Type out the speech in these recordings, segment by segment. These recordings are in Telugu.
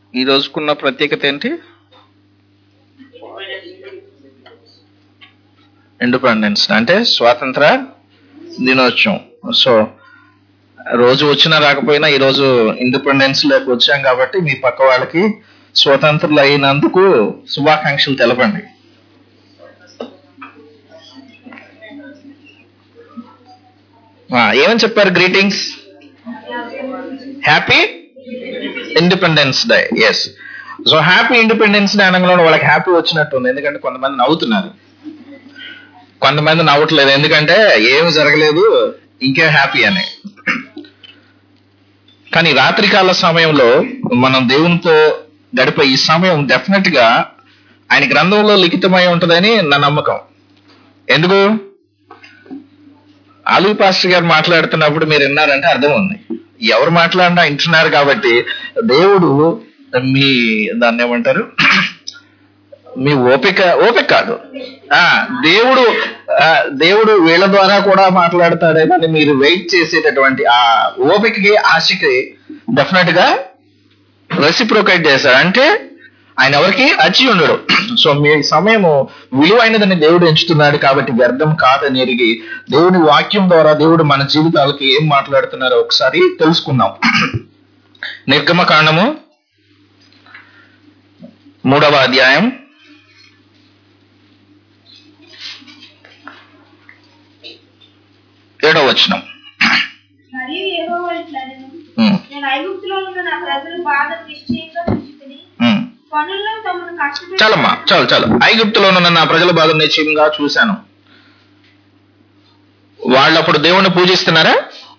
ఈ రోజుకున్న ప్రత్యేకత ఏంటి ఇండిపెండెన్స్ అంటే స్వాతంత్ర దినోత్సవం సో రోజు వచ్చినా రాకపోయినా ఈ రోజు ఇండిపెండెన్స్ లోకి వచ్చాం కాబట్టి మీ పక్క వాళ్ళకి స్వతంత్రులు అయినందుకు శుభాకాంక్షలు తెలపండి ఆ, ఏమని చెప్పారు greetings happy Independence Day yes so happy Independence Day అనగానే వాళ్ళకి హ్యాపీ వచ్చినట్టు ఉంది ఎందుకంటే కొంతమంది నవ్వుతున్నారు కొంతమంది నవ్వట్లేదు ఎందుకంటే ఏమి జరగలేదు ఇంకే హ్యాపీ అని కానీ రాత్రికాల సమయంలో మనం దేవునితో గడిపే ఈ సమయం డెఫినెట్ గా ఆయన గ్రంథంలో లిఖితమై ఉంటుందని నా నమ్మకం ఎందుకు ఆలూ పాస్టర్ గారు మాట్లాడుతున్నప్పుడు మీరు విన్నారంటే అర్థం ఉంది ఎవరు మాట్లాడినా వింటున్నారు కాబట్టి దేవుడు మీ దాన్ని ఏమంటారు మీ ఓపిక ఓపిక కాదు ఆ దేవుడు ఆ, దేవుడు వీళ్ళ ద్వారా కూడా మాట్లాడతాడేమని మీరు వెయిట్ చేసేటటువంటి ఆ ఓపికకి ఆశకి డెఫినెట్ గా రెసిప్రోకేట్ చేశాడు అంటే ఆయన ఎవరికి అచ్చి ఉండడు సో మీ సమయము విలువైనదని దేవుడు ఎంచుతున్నాడు కాబట్టి వ్యర్థం కాదని ఎరిగి దేవుని వాక్యం ద్వారా దేవుడు మన జీవితాలకి ఏం మాట్లాడుతున్నారో ఒకసారి తెలుసుకుందాం నిర్గమ కాండము మూడవ అధ్యాయం ఏడవ వచనం మరియు యెహోవా ఇట్లనెను, ఉమ్, నేను ఐగుప్తులో ఉన్న నా ప్రజల బాధ నిశ్చయంగా చూచితిని. ఉమ్. పనుల్లో తమను కష్టపెట్టి చాలమ్మా చాలు చాలు ఐగుప్తులో ఉన్న నా ప్రజల బాధ నిశ్చయంగా చూశాను వాళ్ళు అప్పుడు దేవుణ్ణి పూజిస్తున్నారా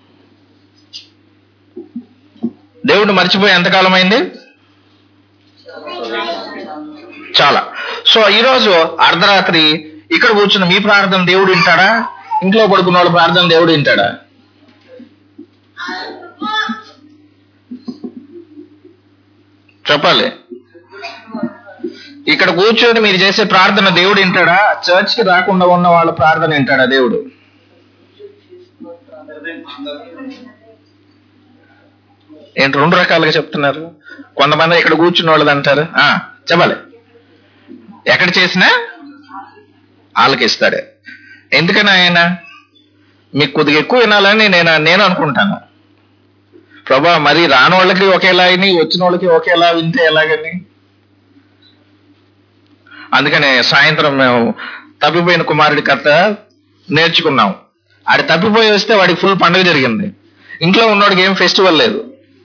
దేవుణ్ణి మర్చిపోయి ఎంతకాలం అయింది చాలా సో ఈరోజు అర్ధరాత్రి ఇక్కడ కూర్చున్న మీ ప్రార్థన దేవుడు వింటాడా ఇంట్లో పడుకున్న వాళ్ళ ప్రార్థన దేవుడు వింటాడా చెప్పాలి ఇక్కడ కూర్చొని మీరు చేసే ప్రార్థన దేవుడు వింటాడా చర్చ్ కి రాకుండా ఉన్న వాళ్ళ ప్రార్థన వింటాడా దేవుడు ఏంటి రెండు రకాలుగా చెప్తున్నారు కొంతమంది ఇక్కడ కూర్చున్న వాళ్ళది అంటారు ఆ, చెప్పాలి ఎక్కడ చేసినా వాళ్ళకి ఇస్తాడు ఎందుకని ఆయన మీకు కొద్దిగా ఎక్కువ వినాలని నేను నేను అనుకుంటాను ప్రభా మరి రాని వాళ్ళకి ఒకేలా అయినాయి వచ్చిన వాళ్ళకి ఒకేలా వింటే ఎలాగని అందుకనే సాయంత్రం మేము తప్పిపోయిన కుమారుడి కథ నేర్చుకున్నాం ఆడి తప్పిపోయి వస్తే వాడికి ఫుల్ పండుగ జరిగింది ఇంట్లో ఉన్నవాడికి ఏం ఫెస్టివల్ లేదు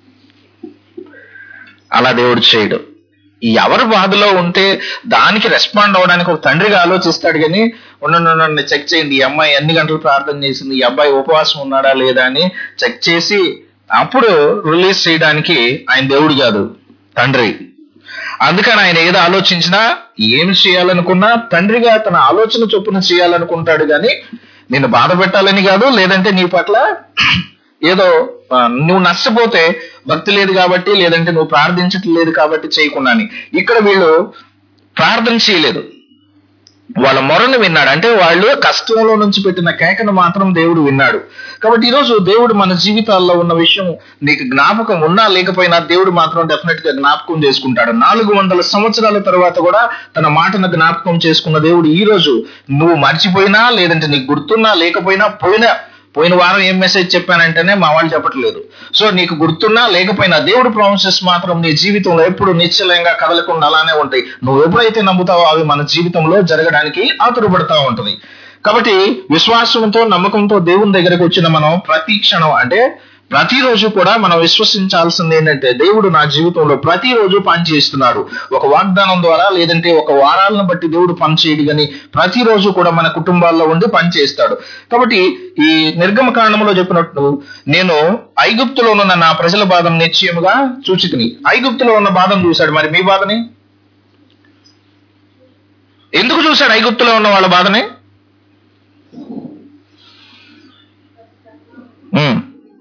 అలా దేవుడు చేయడు ఎవరు బాధలో ఉంటే దానికి రెస్పాండ్ అవ్వడానికి ఒక తండ్రిగా ఆలోచిస్తాడు కానీ ఉండండి చెక్ చేయండి ఈ అమ్మాయి ఎన్ని గంటలు ప్రార్థన చేసింది ఈ అబ్బాయి ఉపవాసం ఉన్నాడా లేదా అని చెక్ చేసి అప్పుడు రిలీజ్ చేయడానికి ఆయన దేవుడు కాదు తండ్రి అందుకని ఆయన ఏదో ఆలోచించినా ఏం చేయాలనుకున్నా తండ్రిగా తన ఆలోచన చొప్పున చేయాలనుకుంటాడు కానీ నిన్ను బాధ పెట్టాలని కాదు లేదంటే నీ పట్ల ఏదో ఆ, నువ్వు నష్టపోతే భక్తి లేదు కాబట్టి లేదంటే నువ్వు ప్రార్థించట్లేదు కాబట్టి చేయకుండాని ఇక్కడ వీళ్ళు ప్రార్థన చేయలేదు వాళ్ళ మొరను విన్నాడు అంటే వాళ్ళు కష్టంలో నుంచి పెట్టిన కేకను మాత్రం దేవుడు విన్నాడు కాబట్టి ఈరోజు దేవుడు మన జీవితాల్లో ఉన్న విషయం నీకు జ్ఞాపకం ఉన్నా లేకపోయినా దేవుడు మాత్రం డెఫినెట్ గా జ్ఞాపకం చేసుకుంటాడు నాలుగు వందల సంవత్సరాల తర్వాత కూడా తన మాటను జ్ఞాపకం చేసుకున్న దేవుడు ఈ రోజు నువ్వు మర్చిపోయినా లేదంటే నీకు గుర్తున్నా లేకపోయినా పోయినా పోయిన వారం ఏం మెసేజ్ చెప్పానంటేనే మా వాళ్ళు చెప్పట్లేదు సో నీకు గుర్తున్నా లేకపోయినా దేవుడు ప్రామిసెస్ మాత్రం నీ జీవితంలో ఎప్పుడు నిశ్చలంగా కదలకుండా అలానే ఉంటాయి నువ్వు ఎప్పుడైతే నమ్ముతావో అవి మన జీవితంలో జరగడానికి ఆతురపడతా ఉంటుంది కాబట్టి విశ్వాసంతో నమ్మకంతో దేవుని దగ్గరకు వచ్చిన మనం ప్రతి క్షణం అంటే ప్రతిరోజు కూడా మనం విశ్వసించాల్సింది ఏంటంటే దేవుడు నా జీవితంలో ప్రతిరోజు పని చేస్తున్నాడు ఒక వాగ్దానం ద్వారా లేదంటే ఒక వారాలను బట్టి దేవుడు పని చేయడు కానీ ప్రతిరోజు కూడా మన కుటుంబాల్లో ఉండి పని చేస్తాడు కాబట్టి ఈ నిర్గమ కాండంలో చెప్పినట్టు నేను ఐగుప్తులో ఉన్న నా ప్రజల బాధను నిశ్చయముగా చూచితిని ఐగుప్తులో ఉన్న బాధను చూశాడు మరి మీ బాధని ఎందుకు చూశాడు ఐగుప్తులో ఉన్న వాళ్ళ బాధని ఉమ్.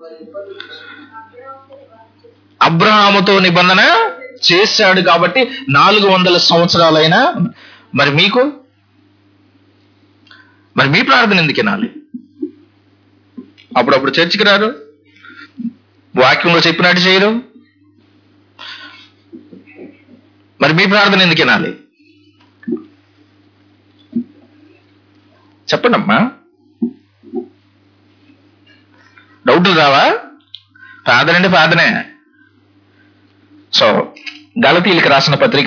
అబ్రహాముతో నిబంధన చేశాడు కాబట్టి నాలుగు వందల సంవత్సరాలైనా మరి మీకు మరి మీ ప్రార్థన ఎందుకు వినాలి అప్పుడప్పుడు చర్చికి రారు వాక్యంలో చెప్పినట్టు చేయరు మరి మీ ప్రార్థన ఎందుకు వినాలి చెప్పండి అమ్మా డౌట్లు రావా ప్రార్థన అంటే ప్రార్థనే సో గలతీలకు రాసిన పత్రిక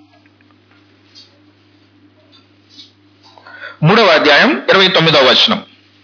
మూడవ అధ్యాయం ఇరవై తొమ్మిదవ వచనం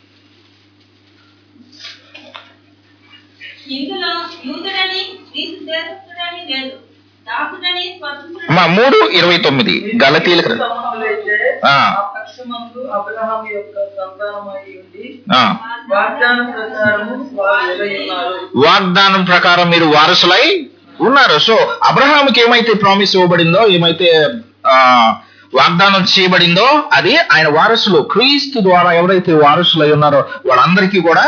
ఇందులో యూదుడని గ్రీసు దేశస్థుడని లేదు దాసుడని స్వతంత్రుడని అమ్మా మూడు ఇరవై తొమ్మిది గలతీలకు రా- సమానులైతే ఆ. ఆ పక్షమందు అబ్రహాం యొక్క సంతానమై ఉండి ఆ. వాగ్దానం ప్రకారము వారు నిలయి ఉన్నారు వాగ్దానం ప్రకారం మీరు వారసులై ఉన్నారు సో అబ్రహాంకి ఏమైతే ప్రామిస్ ఇవ్వబడిందో ఏమైతే ఆ వాగ్దానం చేయబడిందో అది ఆయన వారసులు క్రీస్తు ద్వారా ఎవరైతే వారసులై ఉన్నారో వాళ్ళందరికీ కూడా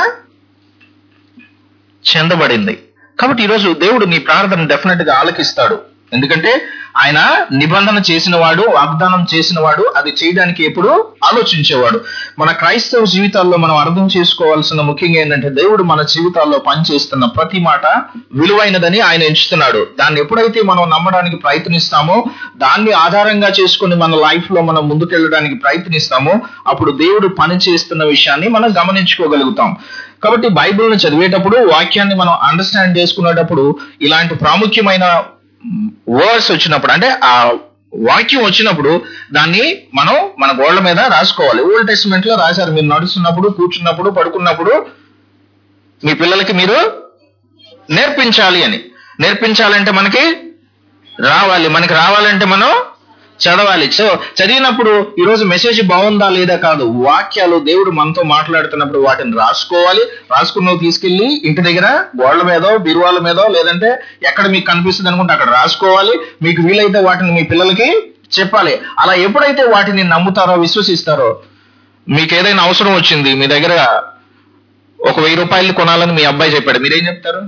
చెందబడింది కాబట్టి ఈరోజు దేవుడు నీ ప్రార్థన డెఫినెట్ గా ఆలకిస్తాడు ఎందుకంటే ఆయన నిబంధన చేసిన వాడు వాగ్దానం చేసిన వాడు అది చేయడానికి ఎప్పుడు ఆలోచించేవాడు మన క్రైస్తవ జీవితాల్లో మనం అర్థం చేసుకోవాల్సిన ముఖ్యంగా ఏంటంటే దేవుడు మన జీవితాల్లో పనిచేస్తున్న ప్రతి మాట విలువైనదని ఆయన ఎంచుతున్నాడు దాన్ని ఎప్పుడైతే మనం నమ్మడానికి ప్రయత్నిస్తామో దాన్ని ఆధారంగా చేసుకుని మన లైఫ్ లో మనం ముందుకెళ్ళడానికి ప్రయత్నిస్తామో అప్పుడు దేవుడు పని చేస్తున్న విషయాన్ని మనం గమనించుకోగలుగుతాం కాబట్టి బైబిల్ని చదివేటప్పుడు వాక్యాన్ని మనం అండర్స్టాండ్ చేసుకునేటప్పుడు ఇలాంటి ప్రాముఖ్యమైన వర్డ్స్ వచ్చినప్పుడు అంటే ఆ వాక్యం వచ్చినప్పుడు దాన్ని మనం మన గోళ్ల మీద రాసుకోవాలి ఓల్డ్ టెస్ట్మెంట్ లో రాశారు మీరు నడుస్తున్నప్పుడు కూర్చున్నప్పుడు పడుకున్నప్పుడు మీ పిల్లలకి మీరు నేర్పించాలి అని నేర్పించాలంటే మనకి రావాలి మనకి రావాలంటే మనం చదవాలి సో చదివినప్పుడు ఈరోజు మెసేజ్ బాగుందా లేదా కాదు వాక్యాలు దేవుడు మనతో మాట్లాడుతున్నప్పుడు వాటిని రాసుకోవాలి రాసుకున్నవి తీసుకెళ్లి ఇంటి దగ్గర గోడల మీదో బిరువాల మీదో లేదంటే ఎక్కడ మీకు కనిపిస్తుంది అనుకుంటే అక్కడ రాసుకోవాలి మీకు వీలైతే వాటిని మీ పిల్లలకి చెప్పాలి అలా ఎప్పుడైతే వాటిని నమ్ముతారో విశ్వసిస్తారో మీకు ఏదైనా అవసరం వచ్చింది మీ దగ్గర ఒక వెయ్యి రూపాయలు కొనాలని మీ అబ్బాయి చెప్పాడు మీరేం చెప్తారు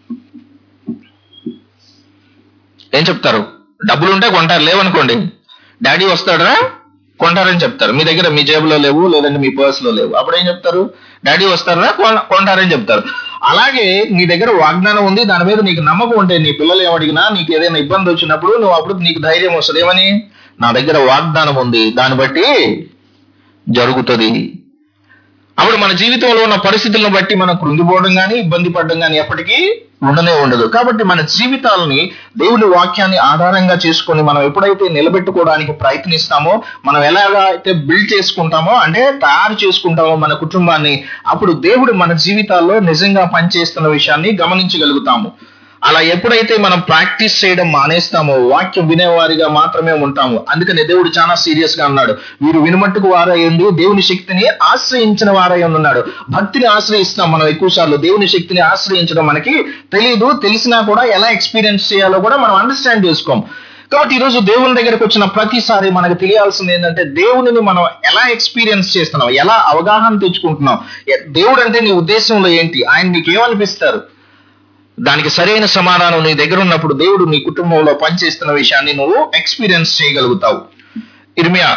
ఏం చెప్తారు డబ్బులు ఉంటే కొంటారు లేవనుకోండి డాడీ వస్తాడరా కొంటారని చెప్తారు మీ దగ్గర మీ జేబులో లేవు లేదంటే మీ పర్స్ లో లేవు అప్పుడు ఏం చెప్తారు డాడీ వస్తారా కొన- కొంటారని చెప్తారు అలాగే నీ దగ్గర వాగ్దానం ఉంది దాని మీద నీకు నమ్మకం ఉంటే నీ పిల్లలు ఏమడిగినా నీకు ఏదైనా ఇబ్బంది వచ్చినప్పుడు నువ్వు అప్పుడు నీకు ధైర్యం వస్తుంది ఏమని నా దగ్గర వాగ్దానం ఉంది దాన్ని బట్టి జరుగుతుంది అప్పుడు మన జీవితంలో ఉన్న పరిస్థితులను బట్టి మనం కృంగిపోవడం కానీ ఇబ్బంది పడడం కానీ ఎప్పటికీ ఉండనే ఉండదు కాబట్టి మన జీవితాలని దేవుని వాక్యాన్ని ఆధారంగా చేసుకొని మనం ఎప్పుడైతే నిలబెట్టుకోవడానికి ప్రయత్నిస్తామో మనం ఎలాగా అయితే బిల్డ్ చేసుకుంటామో అంటే తయారు చేసుకుంటామో మన కుటుంబాన్ని అప్పుడు దేవుడు మన జీవితాల్లో నిజంగా పనిచేస్తున్న విషయాన్ని గమనించగలుగుతాము అలా ఎప్పుడైతే మనం ప్రాక్టీస్ చేయడం మానేస్తామో వాక్యం వినేవారిగా మాత్రమే ఉంటాము అందుకని దేవుడు చాలా సీరియస్ గా అన్నాడు వీరు వినుమట్టుకు వారై ఉండి దేవుని శక్తిని ఆశ్రయించిన వారై ఉన్నాడు భక్తిని ఆశ్రయిస్తాం మనం ఎక్కువ సార్లు దేవుని శక్తిని ఆశ్రయించడం మనకి తెలియదు తెలిసినా కూడా ఎలా ఎక్స్పీరియన్స్ చేయాలో కూడా మనం అండర్స్టాండ్ చేసుకోం కాబట్టి ఈరోజు దేవుని దగ్గరకు వచ్చిన ప్రతిసారి మనకు తెలియాల్సింది ఏంటంటే దేవునిని మనం ఎలా ఎక్స్పీరియన్స్ చేస్తున్నాం ఎలా అవగాహన తెచ్చుకుంటున్నాం ఎ- దేవుడు అంటే నీ ఉద్దేశంలో ఏంటి ఆయన నీకు ఏమనిపిస్తారు దానికి సరైన సమాధానం నీ దగ్గర ఉన్నప్పుడు దేవుడు నీ కుటుంబంలో పనిచేస్తున్న విషయాన్ని నువ్వు ఎక్స్పీరియన్స్ చేయగలుగుతావు ఇర్మియా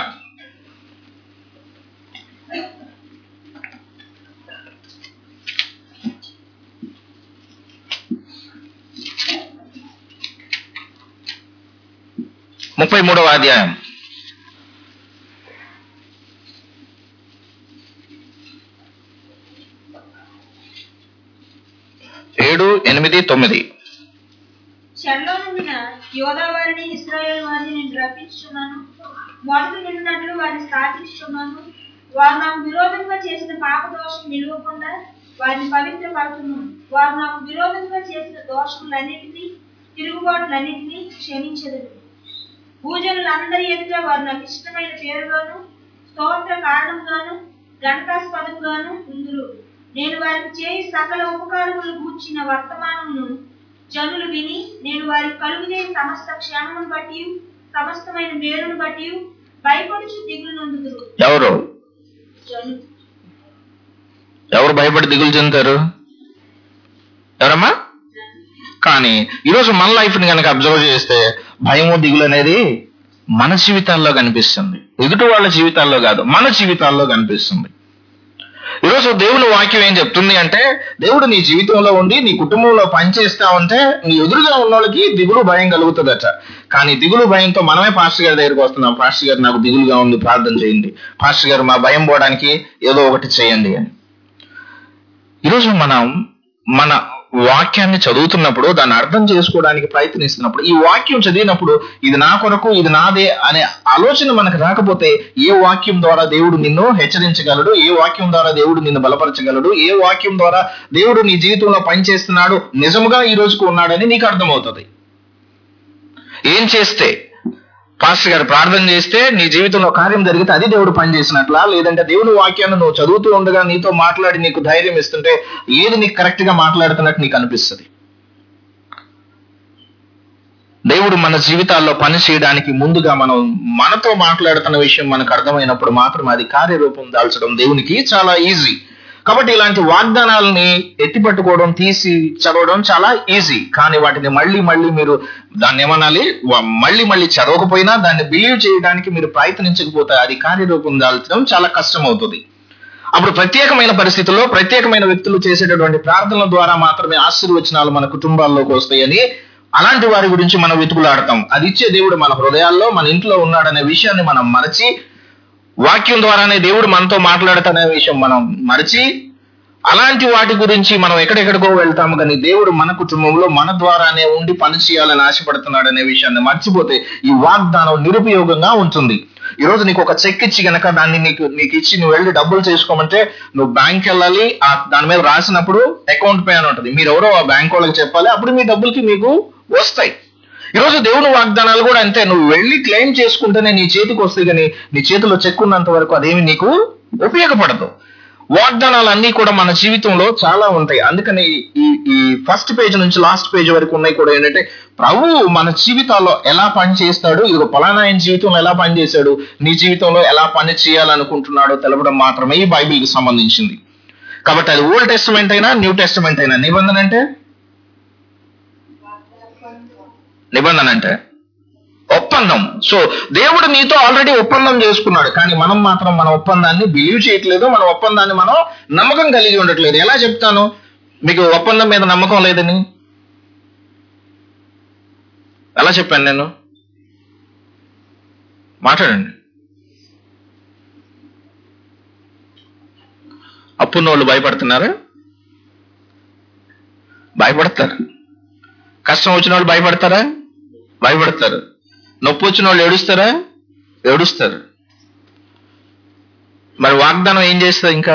ముప్పై మూడవ అధ్యాయం ఏడు ఎనిమిది తొమ్మిది చెరలో నుండిన యోధా వారిని ఇస్రాయేల్ వారిని నేను రప్పించుచున్నాను మొదటి నిన్నట్లు వారిని స్థాపించుచున్నాను వారు నాకు విరోధంగా చేసిన పాప దోషం నిలవకుండా వారిని పవిత్రపరచును వారు నాకు విరోధంగా చేసిన దోషములన్నిటినీ తిరుగుబాటులన్నిటినీ క్షమించదు భూజనులందరి ఎదుట వారు నాకు ఇష్టమైన పేరుగాను స్తోత్ర కారణంగాను గణతాస్పదంగాను ఉందురు నేను వారికి చేయి సకల ఉపకారములు గూర్చిన వర్తమానమును జనులు విని నేను వారికి కలుగునే సమస్త క్షేమను బట్టి సమస్తమైన మేలును బట్టి భయపడుచు దిగులు నొందుదురు ఎవరు జనులు ఎవరు భయపడి దిగులు చెందుతారు ఎవరమ్మా కానీ ఈరోజు మన లైఫ్ ని కనుక అబ్జర్వ్ చేస్తే భయము దిగులు అనేది మన జీవితాల్లో కనిపిస్తుంది ఎదుటి వాళ్ళ జీవితాల్లో కాదు మన జీవితాల్లో కనిపిస్తుంది ఈరోజు దేవుని వాక్యం ఏం చెప్తుంది అంటే దేవుడు నీ జీవితంలో ఉండి నీ కుటుంబంలో పనిచేస్తా ఉంటే నీ ఎదురుగా ఉన్న వాళ్ళకి దిగులు భయం కలుగుతుందట కానీ దిగులు భయంతో మనమే పాస్టర్ గారి దగ్గరికి వస్తున్నాం పాస్టర్ గారు నాకు దిగులుగా ఉంది ప్రార్థన చేయండి పాస్టర్ గారు మా భయం పోవడానికి ఏదో ఒకటి చేయండి అని ఈరోజు మనం మన వాక్యాన్ని చదువుతున్నప్పుడు దాన్ని అర్థం చేసుకోవడానికి ప్రయత్నిస్తున్నప్పుడు ఈ వాక్యం చదివినప్పుడు ఇది నా కొరకు ఇది నాదే అనే ఆలోచన మనకు రాకపోతే ఏ వాక్యం ద్వారా దేవుడు నిన్ను హెచ్చరించగలడు ఏ వాక్యం ద్వారా దేవుడు నిన్ను బలపరచగలడు ఏ వాక్యం ద్వారా దేవుడు నీ జీవితంలో పనిచేస్తున్నాడు నిజముగా ఈ రోజుకు ఉన్నాడని నీకు అర్థమవుతుంది ఏం చేస్తే పాస్టర్ గారు ప్రార్థన చేస్తే నీ జీవితంలో కార్యం జరిగితే అది దేవుడు పని చేసినట్లా లేదంటే దేవుని వాక్యాన్ని నువ్వు చదువుతూ ఉండగా నీతో మాట్లాడి నీకు ధైర్యం ఇస్తుంటే ఏది నీకు కరెక్ట్ గా మాట్లాడుతున్నట్టు నీకు అనిపిస్తుంది దేవుడు మన జీవితాల్లో పని చేయడానికి ముందుగా మనం మనతో మాట్లాడుతున్న విషయం మనకు అర్థమైనప్పుడు మాత్రం అది కార్యరూపం దాల్చడం దేవునికి చాలా ఈజీ కాబట్టి ఇలాంటి వాగ్దానాలని ఎత్తిపట్టుకోవడం తీసి చదవడం చాలా ఈజీ కానీ వాటిని మళ్ళీ మళ్ళీ మీరు దాన్ని ఏమనాలి వ- మళ్ళీ మళ్ళీ చదవకపోయినా దాన్ని బిలీవ్ చేయడానికి మీరు ప్రయత్నించకపోతే అది కార్యరూపం దాల్చడం చాలా కష్టం అవుతుంది అప్పుడు ప్రత్యేకమైన పరిస్థితుల్లో ప్రత్యేకమైన వ్యక్తులు చేసేటటువంటి ప్రార్థనల ద్వారా మాత్రమే ఆశీర్వచనాలు మన కుటుంబాల్లోకి వస్తాయని అలాంటి వారి గురించి మనం వెతుకులాడతాం అది ఇచ్చే దేవుడు మన హృదయాల్లో మన ఇంట్లో ఉన్నాడనే విషయాన్ని మనం మరచి వాక్యం ద్వారానే దేవుడు మనతో మాట్లాడతానే విషయం మనం మరచి అలాంటి వాటి గురించి మనం ఎక్కడెక్కడికో వెళ్తాము కానీ దేవుడు మన కుటుంబంలో మన ద్వారానే ఉండి పని చేయాలని ఆశపడుతున్నాడు అనే విషయాన్ని మర్చిపోతే ఈ వాగ్దానం నిరుపయోగంగా ఉంటుంది ఈ రోజు నీకు ఒక చెక్ ఇచ్చి గనక దాన్ని నీకు నీకు ఇచ్చి నువ్వు వెళ్ళి డబ్బులు చేసుకోమంటే నువ్వు బ్యాంక్ వెళ్ళాలి ఆ దాని మీద రాసినప్పుడు అకౌంట్ పే అని ఉంటుంది మీరు ఎవరో ఆ బ్యాంక్ వాళ్ళకి చెప్పాలి అప్పుడు మీ డబ్బులకి మీకు వస్తాయి ఈరోజు దేవుని వాగ్దానాలు కూడా అంతే నువ్వు వెళ్ళి క్లెయిమ్ చేసుకుంటేనే నీ చేతికి వస్తాయి కానీ నీ చేతిలో చెక్ ఉన్నంత వరకు అదేమి నీకు ఉపయోగపడదు వాగ్దానాలు అన్ని కూడా మన జీవితంలో చాలా ఉంటాయి అందుకని ఈ ఈ ఫస్ట్ పేజ్ నుంచి లాస్ట్ పేజ్ వరకు ఉన్నాయి కూడా ఏంటంటే ప్రభువు మన జీవితాల్లో ఎలా పని చేస్తాడు ఇది పలానా ఆయన జీవితంలో ఎలా పని చేశాడు నీ జీవితంలో ఎలా పని చేయాలనుకుంటున్నాడో తెలపడం మాత్రమే ఈ బైబిల్కి సంబంధించింది కాబట్టి అది ఓల్డ్ టెస్టమెంట్ అయినా న్యూ టెస్టమెంట్ అయినా నిబంధన అంటే నిబంధన అంటే ఒప్పందం సో దేవుడు నీతో ఆల్రెడీ ఒప్పందం చేసుకున్నాడు కానీ మనం మాత్రం మన ఒప్పందాన్ని బిలీవ్ చేయట్లేదు మన ఒప్పందాన్ని మనం నమ్మకం కలిగి ఉండట్లేదు ఎలా చెప్తాను మీకు ఒప్పందం మీద నమ్మకం లేదని ఎలా చెప్పాను నేను మాట్లాడండి అప్పున్న వాళ్ళు భయపడుతున్నారా భయపడతారు కష్టం వచ్చిన వాళ్ళు భయపడతారా భయపడతారు నొప్పి వచ్చిన వాళ్ళు ఏడుస్తారా ఏడుస్తారు మరి వాగ్దానం ఏం చేస్తుంది ఇంకా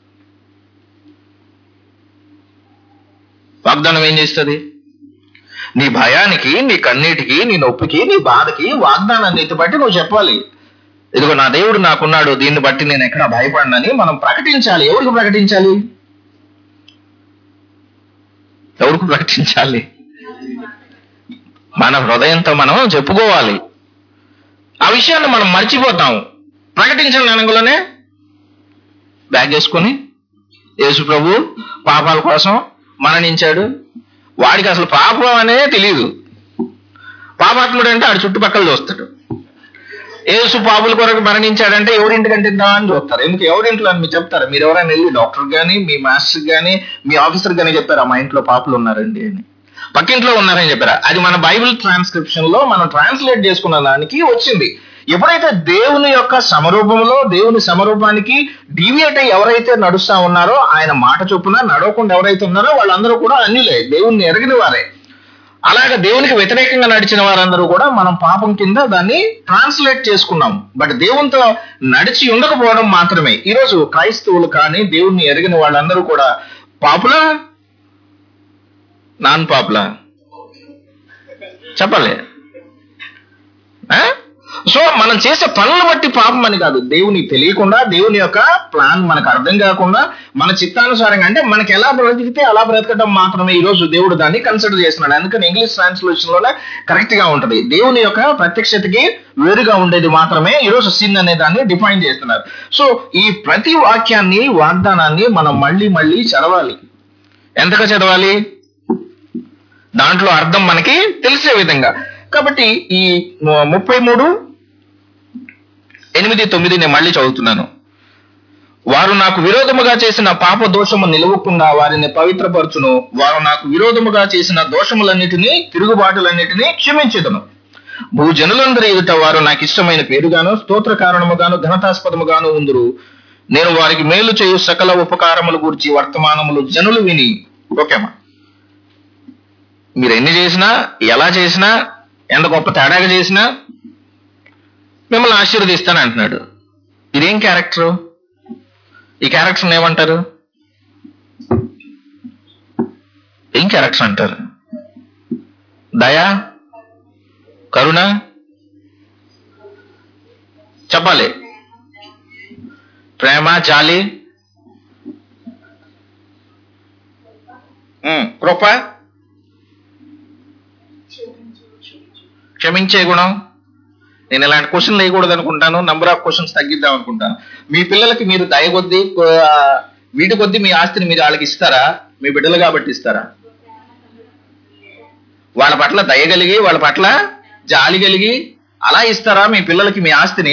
వాగ్దానం ఏం చేస్తుంది నీ భయానికి నీ కన్నీటికి నీ నొప్పికి నీ బాధకి వాగ్దానాన్ని ఎత్తిపట్టి నువ్వు చెప్పాలి ఇదిగో నా దేవుడు నాకున్నాడు దీన్ని బట్టి నేను ఎక్కడ భయపడినని మనం ప్రకటించాలి ఎవరికి ప్రకటించాలి ఎవరికి ప్రకటించాలి మన హృదయంతో మనం చెప్పుకోవాలి ఆ విషయాన్ని మనం మర్చిపోతాం ప్రకటించిన అనగానే బ్యాగ్ వేసుకొని యేసు ప్రభు పాపాల కోసం మరణించాడు వాడికి అసలు పాపం అనే తెలియదు పాపాత్ముడు అంటే ఆడు చుట్టుపక్కల చూస్తాడు యేసు పాపుల కొరకు మరణించాడంటే ఎవరింటికంటే అని చూస్తారు ఎందుకు ఎవరింట్లో అని మీరు చెప్తారు మీరు ఎవరైనా వెళ్ళి డాక్టర్ గాని మీ మాస్టర్ గాని మీ ఆఫీసర్ గాని చెప్పారా మా ఇంట్లో పాపులు ఉన్నారండి అని పక్కింట్లో ఉన్నారని చెప్పారా అది మన బైబిల్ ట్రాన్స్క్రిప్షన్ లో మనం ట్రాన్స్లేట్ చేసుకున్న దానికి వచ్చింది ఎప్పుడైతే దేవుని యొక్క సమరూపంలో దేవుని సమరూపానికి డీవియేట్ అయ్యి ఎవరైతే నడుస్తా ఉన్నారో ఆయన మాట చొప్పున నడవకుండా ఎవరైతే ఉన్నారో వాళ్ళందరూ కూడా అన్యులే దేవుణ్ణి ఎరగిన వారే అలాగే దేవునికి వ్యతిరేకంగా నడిచిన వారందరూ కూడా మనం పాపం కింద దాన్ని ట్రాన్స్లేట్ చేసుకున్నాం బట్ దేవునితో నడిచి ఉండకపోవడం మాత్రమే ఈరోజు క్రైస్తవులు కానీ దేవుణ్ణి ఎరిగిన వాళ్ళందరూ కూడా పాపులా నాన్ పాపులా చెప్పాలి ఆ? సో మనం చేసే పనులు బట్టి పాపం అని కాదు దేవునికి తెలియకుండా దేవుని యొక్క ప్లాన్ మనకు అర్థం కాకుండా మన చిత్తానుసారంగా అంటే మనకి ఎలా బ్రతికితే అలా బ్రతకడం మాత్రమే ఈ రోజు దేవుడు దాన్ని కన్సిడర్ చేస్తున్నాడు అందుకని ఇంగ్లీష్ ట్రాన్స్లేషన్ లోనే కరెక్ట్ గా ఉంటది దేవుని యొక్క ప్రత్యక్షతకి వేరుగా ఉండేది మాత్రమే ఈ రోజు సిన్ అనే దాన్ని డిఫైన్ చేస్తున్నారు సో ఈ ప్రతి వాక్యాన్ని వాగ్దానాన్ని మనం మళ్ళీ మళ్ళీ చదవాలి ఎంతగా చదవాలి దాంట్లో అర్థం మనకి తెలిసే విధంగా కాబట్టి ఈ ము- ముప్పై మూడు ఎనిమిది తొమ్మిది నేను మళ్ళీ చదువుతున్నాను వారు నాకు విరోధముగా చేసిన పాప దోషము నిలవకుండా వారిని పవిత్రపరచును వారు నాకు విరోధముగా చేసిన దోషములన్నిటినీ తిరుగుబాటులన్నిటినీ క్షమించదును భూజనులందరి ఎదుట వారు నాకు ఇష్టమైన పేరుగాను స్తోత్ర కారణముగాను ఘనతాస్పదముగాను ఉందురు నేను వారికి మేలు చేయు సకల ఉపకారములు గురించి వర్తమానములు జనులు విని ఓకేమా మీరు ఎన్ని చేసినా ఎలా చేసినా ఎంత గొప్ప తేడాగా చేసినా మిమ్మల్ని ఆశీర్వదిస్తాను అంటున్నాడు ఇదేం క్యారెక్టర్ ఈ క్యారెక్టర్ ఏమంటారు ఏం క్యారెక్టర్ అంటారు దయా కరుణ చెప్పాలి ప్రేమ జాలి ఉమ్, కృప క్షమించే గుణం నేను ఇలాంటి క్వశ్చన్లు వేయకూడదు అనుకుంటాను నంబర్ ఆఫ్ క్వశ్చన్స్ తగ్గిద్దాం అనుకుంటాను మీ పిల్లలకి మీరు దయ కొద్దీ ఆ, వీటి కొద్దీ మీ ఆస్తిని మీరు వాళ్ళకి ఇస్తారా మీ బిడ్డలు కాబట్టి ఇస్తారా వాళ్ళ పట్ల దయ కలిగి వాళ్ళ పట్ల జాలి కలిగి అలా ఇస్తారా మీ పిల్లలకి మీ ఆస్తిని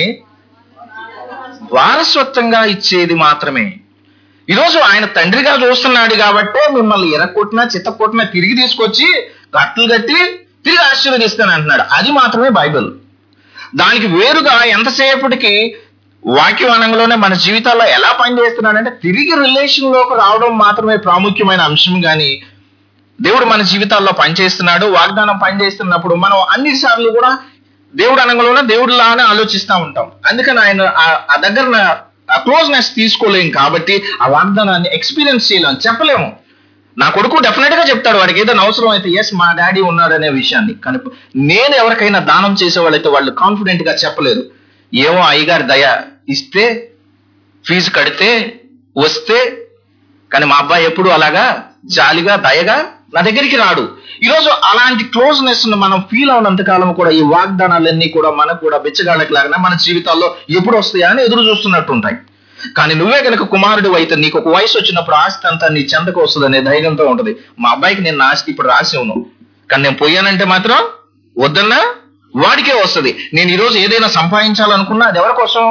వారసత్వంగా ఇచ్చేది మాత్రమే ఈరోజు ఆయన తండ్రిగా చూస్తున్నాడు కాబట్టే మిమ్మల్ని ఎరక్కొట్టినా చిత్తకొట్టినా తిరిగి తీసుకొచ్చి కట్లు కట్టి తిరిగి ఆశీర్వదిస్తాను అంటున్నాడు అది మాత్రమే బైబిల్ దానికి వేరుగా ఎంతసేపటికి వాక్యవనంలోనే మన జీవితాల్లో ఎలా పనిచేస్తున్నాడంటే తిరిగి రిలేషన్ లోకి రావడం మాత్రమే ప్రాముఖ్యమైన అంశం కానీ దేవుడు మన జీవితాల్లో పనిచేస్తున్నాడు వాగ్దానం పనిచేస్తున్నప్పుడు మనం అన్ని సార్లు కూడా దేవుడు అనగలోనే దేవుడిలానే ఆలోచిస్తూ ఉంటాం అందుకని ఆయన ఆ- ఆ దగ్గర ఆ క్లోజ్నెస్ తీసుకోలేం కాబట్టి ఆ వాగ్దానాన్ని ఎక్స్పీరియన్స్ చేయలేం చెప్పలేము నా కొడుకు డెఫినెట్ గా చెప్తాడు వాడికి ఏదైనా అవసరం అయితే ఎస్ మా డాడీ ఉన్నాడనే విషయాన్ని కానీ నేను ఎవరికైనా దానం చేసే వాళ్ళైతే వాళ్ళు కాన్ఫిడెంట్ గా చెప్పలేరు ఏమో అయ్యగారి దయ ఇస్తే ఫీజు కడితే వస్తే కానీ మా అబ్బాయి ఎప్పుడు అలాగా జాలిగా దయగా నా దగ్గరికి రాడు ఈరోజు అలాంటి క్లోజ్నెస్ ను మనం ఫీల్ అవునంత కాలం కూడా ఈ వాగ్దానాలన్నీ కూడా మనకు కూడా బిచ్చగాళ్ళకి లాగా మన జీవితాల్లో ఎప్పుడు వస్తాయా అని ఎదురు చూస్తున్నట్టు ఉంటాయి కానీ నువ్వే కనుక కుమారుడు అయితే నీకు ఒక వయసు వచ్చినప్పుడు ఆస్తి అంతా నీ చెంతకు వస్తుంది అనే ధైర్యంతో ఉంటది మా అబ్బాయికి నేను నా ఆస్తి ఇప్పుడు రాసి ఉన్నాను కానీ నేను పోయానంటే మాత్రం వద్దన్నా వాడికే వస్తుంది నేను ఈరోజు ఏదైనా సంపాదించాలనుకున్నా అది ఎవరి కోసం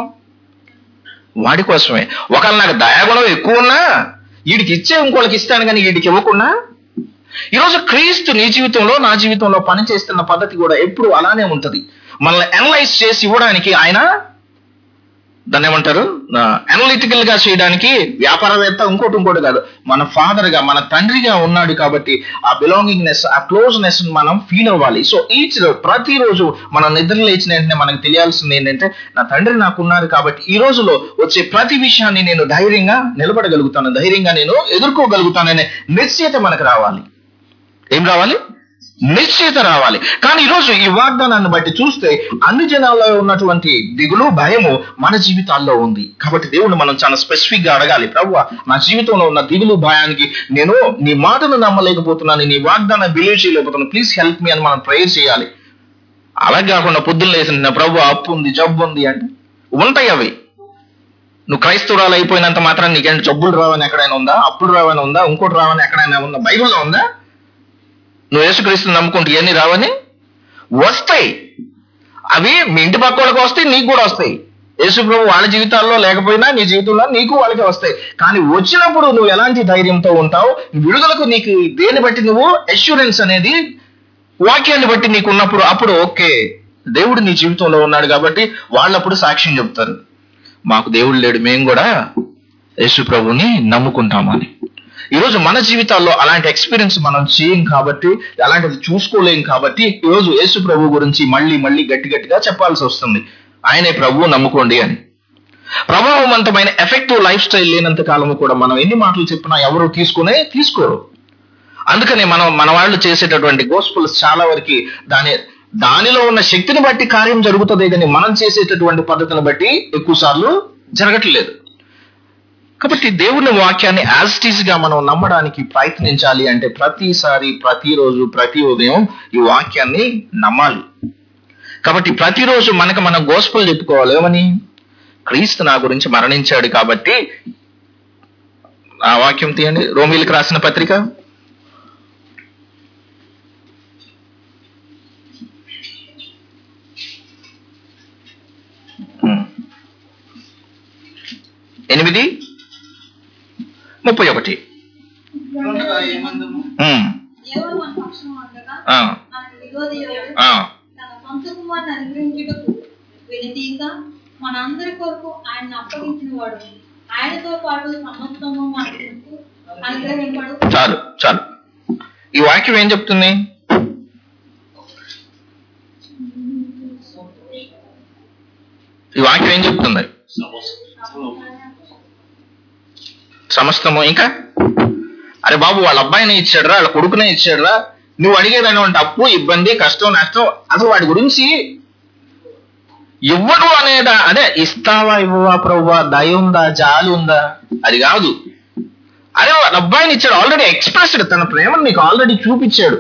వాడి కోసమే ఒకవేళ నాకు దయాగుణం ఎక్కువ ఉన్నా వీడికి ఇచ్చే ఇంకోళ్ళకి ఇస్తాను కానీ వీడికి ఇవ్వకుండా ఈరోజు క్రీస్తు నీ జీవితంలో నా జీవితంలో పనిచేస్తున్న పద్ధతి కూడా ఎప్పుడు అలానే ఉంటది మనల్ని అనలైజ్ చేసి ఇవ్వడానికి ఆయన దాన్ని ఏమంటారు అనలిటికల్ గా చేయడానికి వ్యాపారవేత్త ఇంకోటి ఇంకోటి కాదు మన ఫాదర్ గా మన తండ్రిగా ఉన్నాడు కాబట్టి ఆ బిలాంగింగ్నెస్ ఆ క్లోజ్నెస్ మనం ఫీల్ అవ్వాలి సో ఈచ్ ప్రతిరోజు మనం నిద్ర లేచిన వెంటనే మనకు తెలియాల్సింది ఏంటంటే నా తండ్రి నాకు ఉన్నారు కాబట్టి ఈ రోజులో వచ్చే ప్రతి విషయాన్ని నేను ధైర్యంగా నిలబడగలుగుతాను ధైర్యంగా నేను ఎదుర్కోగలుగుతాననే నిశ్చయత మనకు రావాలి ఏం రావాలి నిశ్చయత రావాలి కానీ ఈరోజు ఈ వాగ్దానాన్ని బట్టి చూస్తే అన్ని జనాల్లో ఉన్నటువంటి దిగులు భయము మన జీవితాల్లో ఉంది కాబట్టి దేవుడు మనం చాలా స్పెసిఫిక్ గా అడగాలి ప్రభు నా జీవితంలో ఉన్న దిగులు భయానికి నేను నీ మాటను నమ్మలేకపోతున్నాను నీ వాగ్దానం బిలీవ్ చేయలేకపోతున్నాను ప్లీజ్ హెల్ప్ మీ అని మనం ప్రేయర్ చేయాలి అలా కాకుండా పొద్దున్న లేసిన ప్రభు అప్పు ఉంది జబ్బు ఉంది అంటే ఉంటాయి అవి నువ్వు క్రైస్తవురాలు అయిపోయినంత మాత్రం నీకేంటి జబ్బులు రావని ఎక్కడైనా ఉందా అప్పులు రావని ఉందా ఇంకోటి రావని ఎక్కడైనా ఉందా బైబిల్లో ఉందా నువ్వు యేసుక్రీస్తు నమ్ముకుంటే ఇవన్నీ రావని వస్తాయి అవి మీ ఇంటి పక్క వాళ్ళకి వస్తాయి నీకు కూడా వస్తాయి యేసు ప్రభు వాళ్ళ జీవితాల్లో లేకపోయినా నీ జీవితంలో నీకు వాళ్ళకి వస్తాయి కానీ వచ్చినప్పుడు నువ్వు ఎలాంటి ధైర్యంతో ఉంటావు విడుదలకు నీకు దేన్ని బట్టి నువ్వు అష్యూరెన్స్ అనేది వాక్యాన్ని బట్టి నీకు ఉన్నప్పుడు అప్పుడు ఓకే దేవుడు నీ జీవితంలో ఉన్నాడు కాబట్టి వాళ్ళప్పుడు సాక్ష్యం చెప్తారు మాకు దేవుడు లేడు మేము కూడా యేసు ప్రభుని నమ్ముకుంటామని ఈరోజు మన జీవితాల్లో అలాంటి ఎక్స్పీరియన్స్ మనం చేయం కాబట్టి అలాంటిది చూసుకోలేం కాబట్టి ఈరోజు యేసు ప్రభు గురించి మళ్ళీ మళ్ళీ గట్టి గట్టిగా చెప్పాల్సి వస్తుంది ఆయనే ప్రభు నమ్ముకోండి అని ప్రభావవంతమైన ఎఫెక్టివ్ లైఫ్ స్టైల్ లేనంత కాలము కూడా మనం ఎన్ని మాటలు చెప్పినా ఎవరు తీసుకునే తీసుకోరు అందుకనే మనం మన వాళ్ళు చేసేటటువంటి గోస్పుల్స్ చాలా వరకు దాని దానిలో ఉన్న శక్తిని బట్టి కార్యం జరుగుతుంది కానీ మనం చేసేటటువంటి పద్ధతిని బట్టి ఎక్కువ సార్లు జరగట్లేదు కాబట్టి దేవుని వాక్యాన్ని యాజ్ గా మనం నమ్మడానికి ప్రయత్నించాలి అంటే ప్రతిసారి ప్రతిరోజు ప్రతి ఉదయం ఈ వాక్యాన్ని నమ్మాలి కాబట్టి ప్రతిరోజు మనకు మనం గోస్పల్ చెప్పుకోవాలి ఏమని క్రీస్తు నా గురించి మరణించాడు కాబట్టి ఆ వాక్యం తీయండి రోమిలకు రాసిన పత్రిక ఉమ్. ఎనిమిది ముప్పై ఒకటి ఉండగా ఏమందము ఉమ్, దేవుడు మన పక్షం ఉండగా ఆ, మనకు విరోధి ఎవరు? ఆ, తన సొంత కుమారుని అనుగ్రహించుటకు వినతీక మనందరి కొరకు ఆయన అప్పగించిన వాడు ఆయనతో పాటు సమస్తము మనకు అనుగ్రహింపడు చాలు చాలు ఈ వాక్యం ఏం చెప్తుంది ఈ వాక్యం ఏం చెప్తుంది సమస్తము ఇంకా అరే బాబు వాళ్ళ అబ్బాయిని ఇచ్చాడురా వాళ్ళ కొడుకునే ఇచ్చాడురా నువ్వు అడిగేదటువంటి అప్పు ఇబ్బంది కష్టం నష్టం అసలు వాడి గురించి ఇవ్వడు అనేదా అదే ఇస్తావా ఇవ్వవా ప్రభువా దయ ఉందా జాలి ఉందా అది కాదు అదే వాళ్ళ అబ్బాయిని ఇచ్చాడు ఆల్రెడీ ఎక్స్ప్రెస్డ్ తన ప్రేమను నీకు ఆల్రెడీ చూపించాడు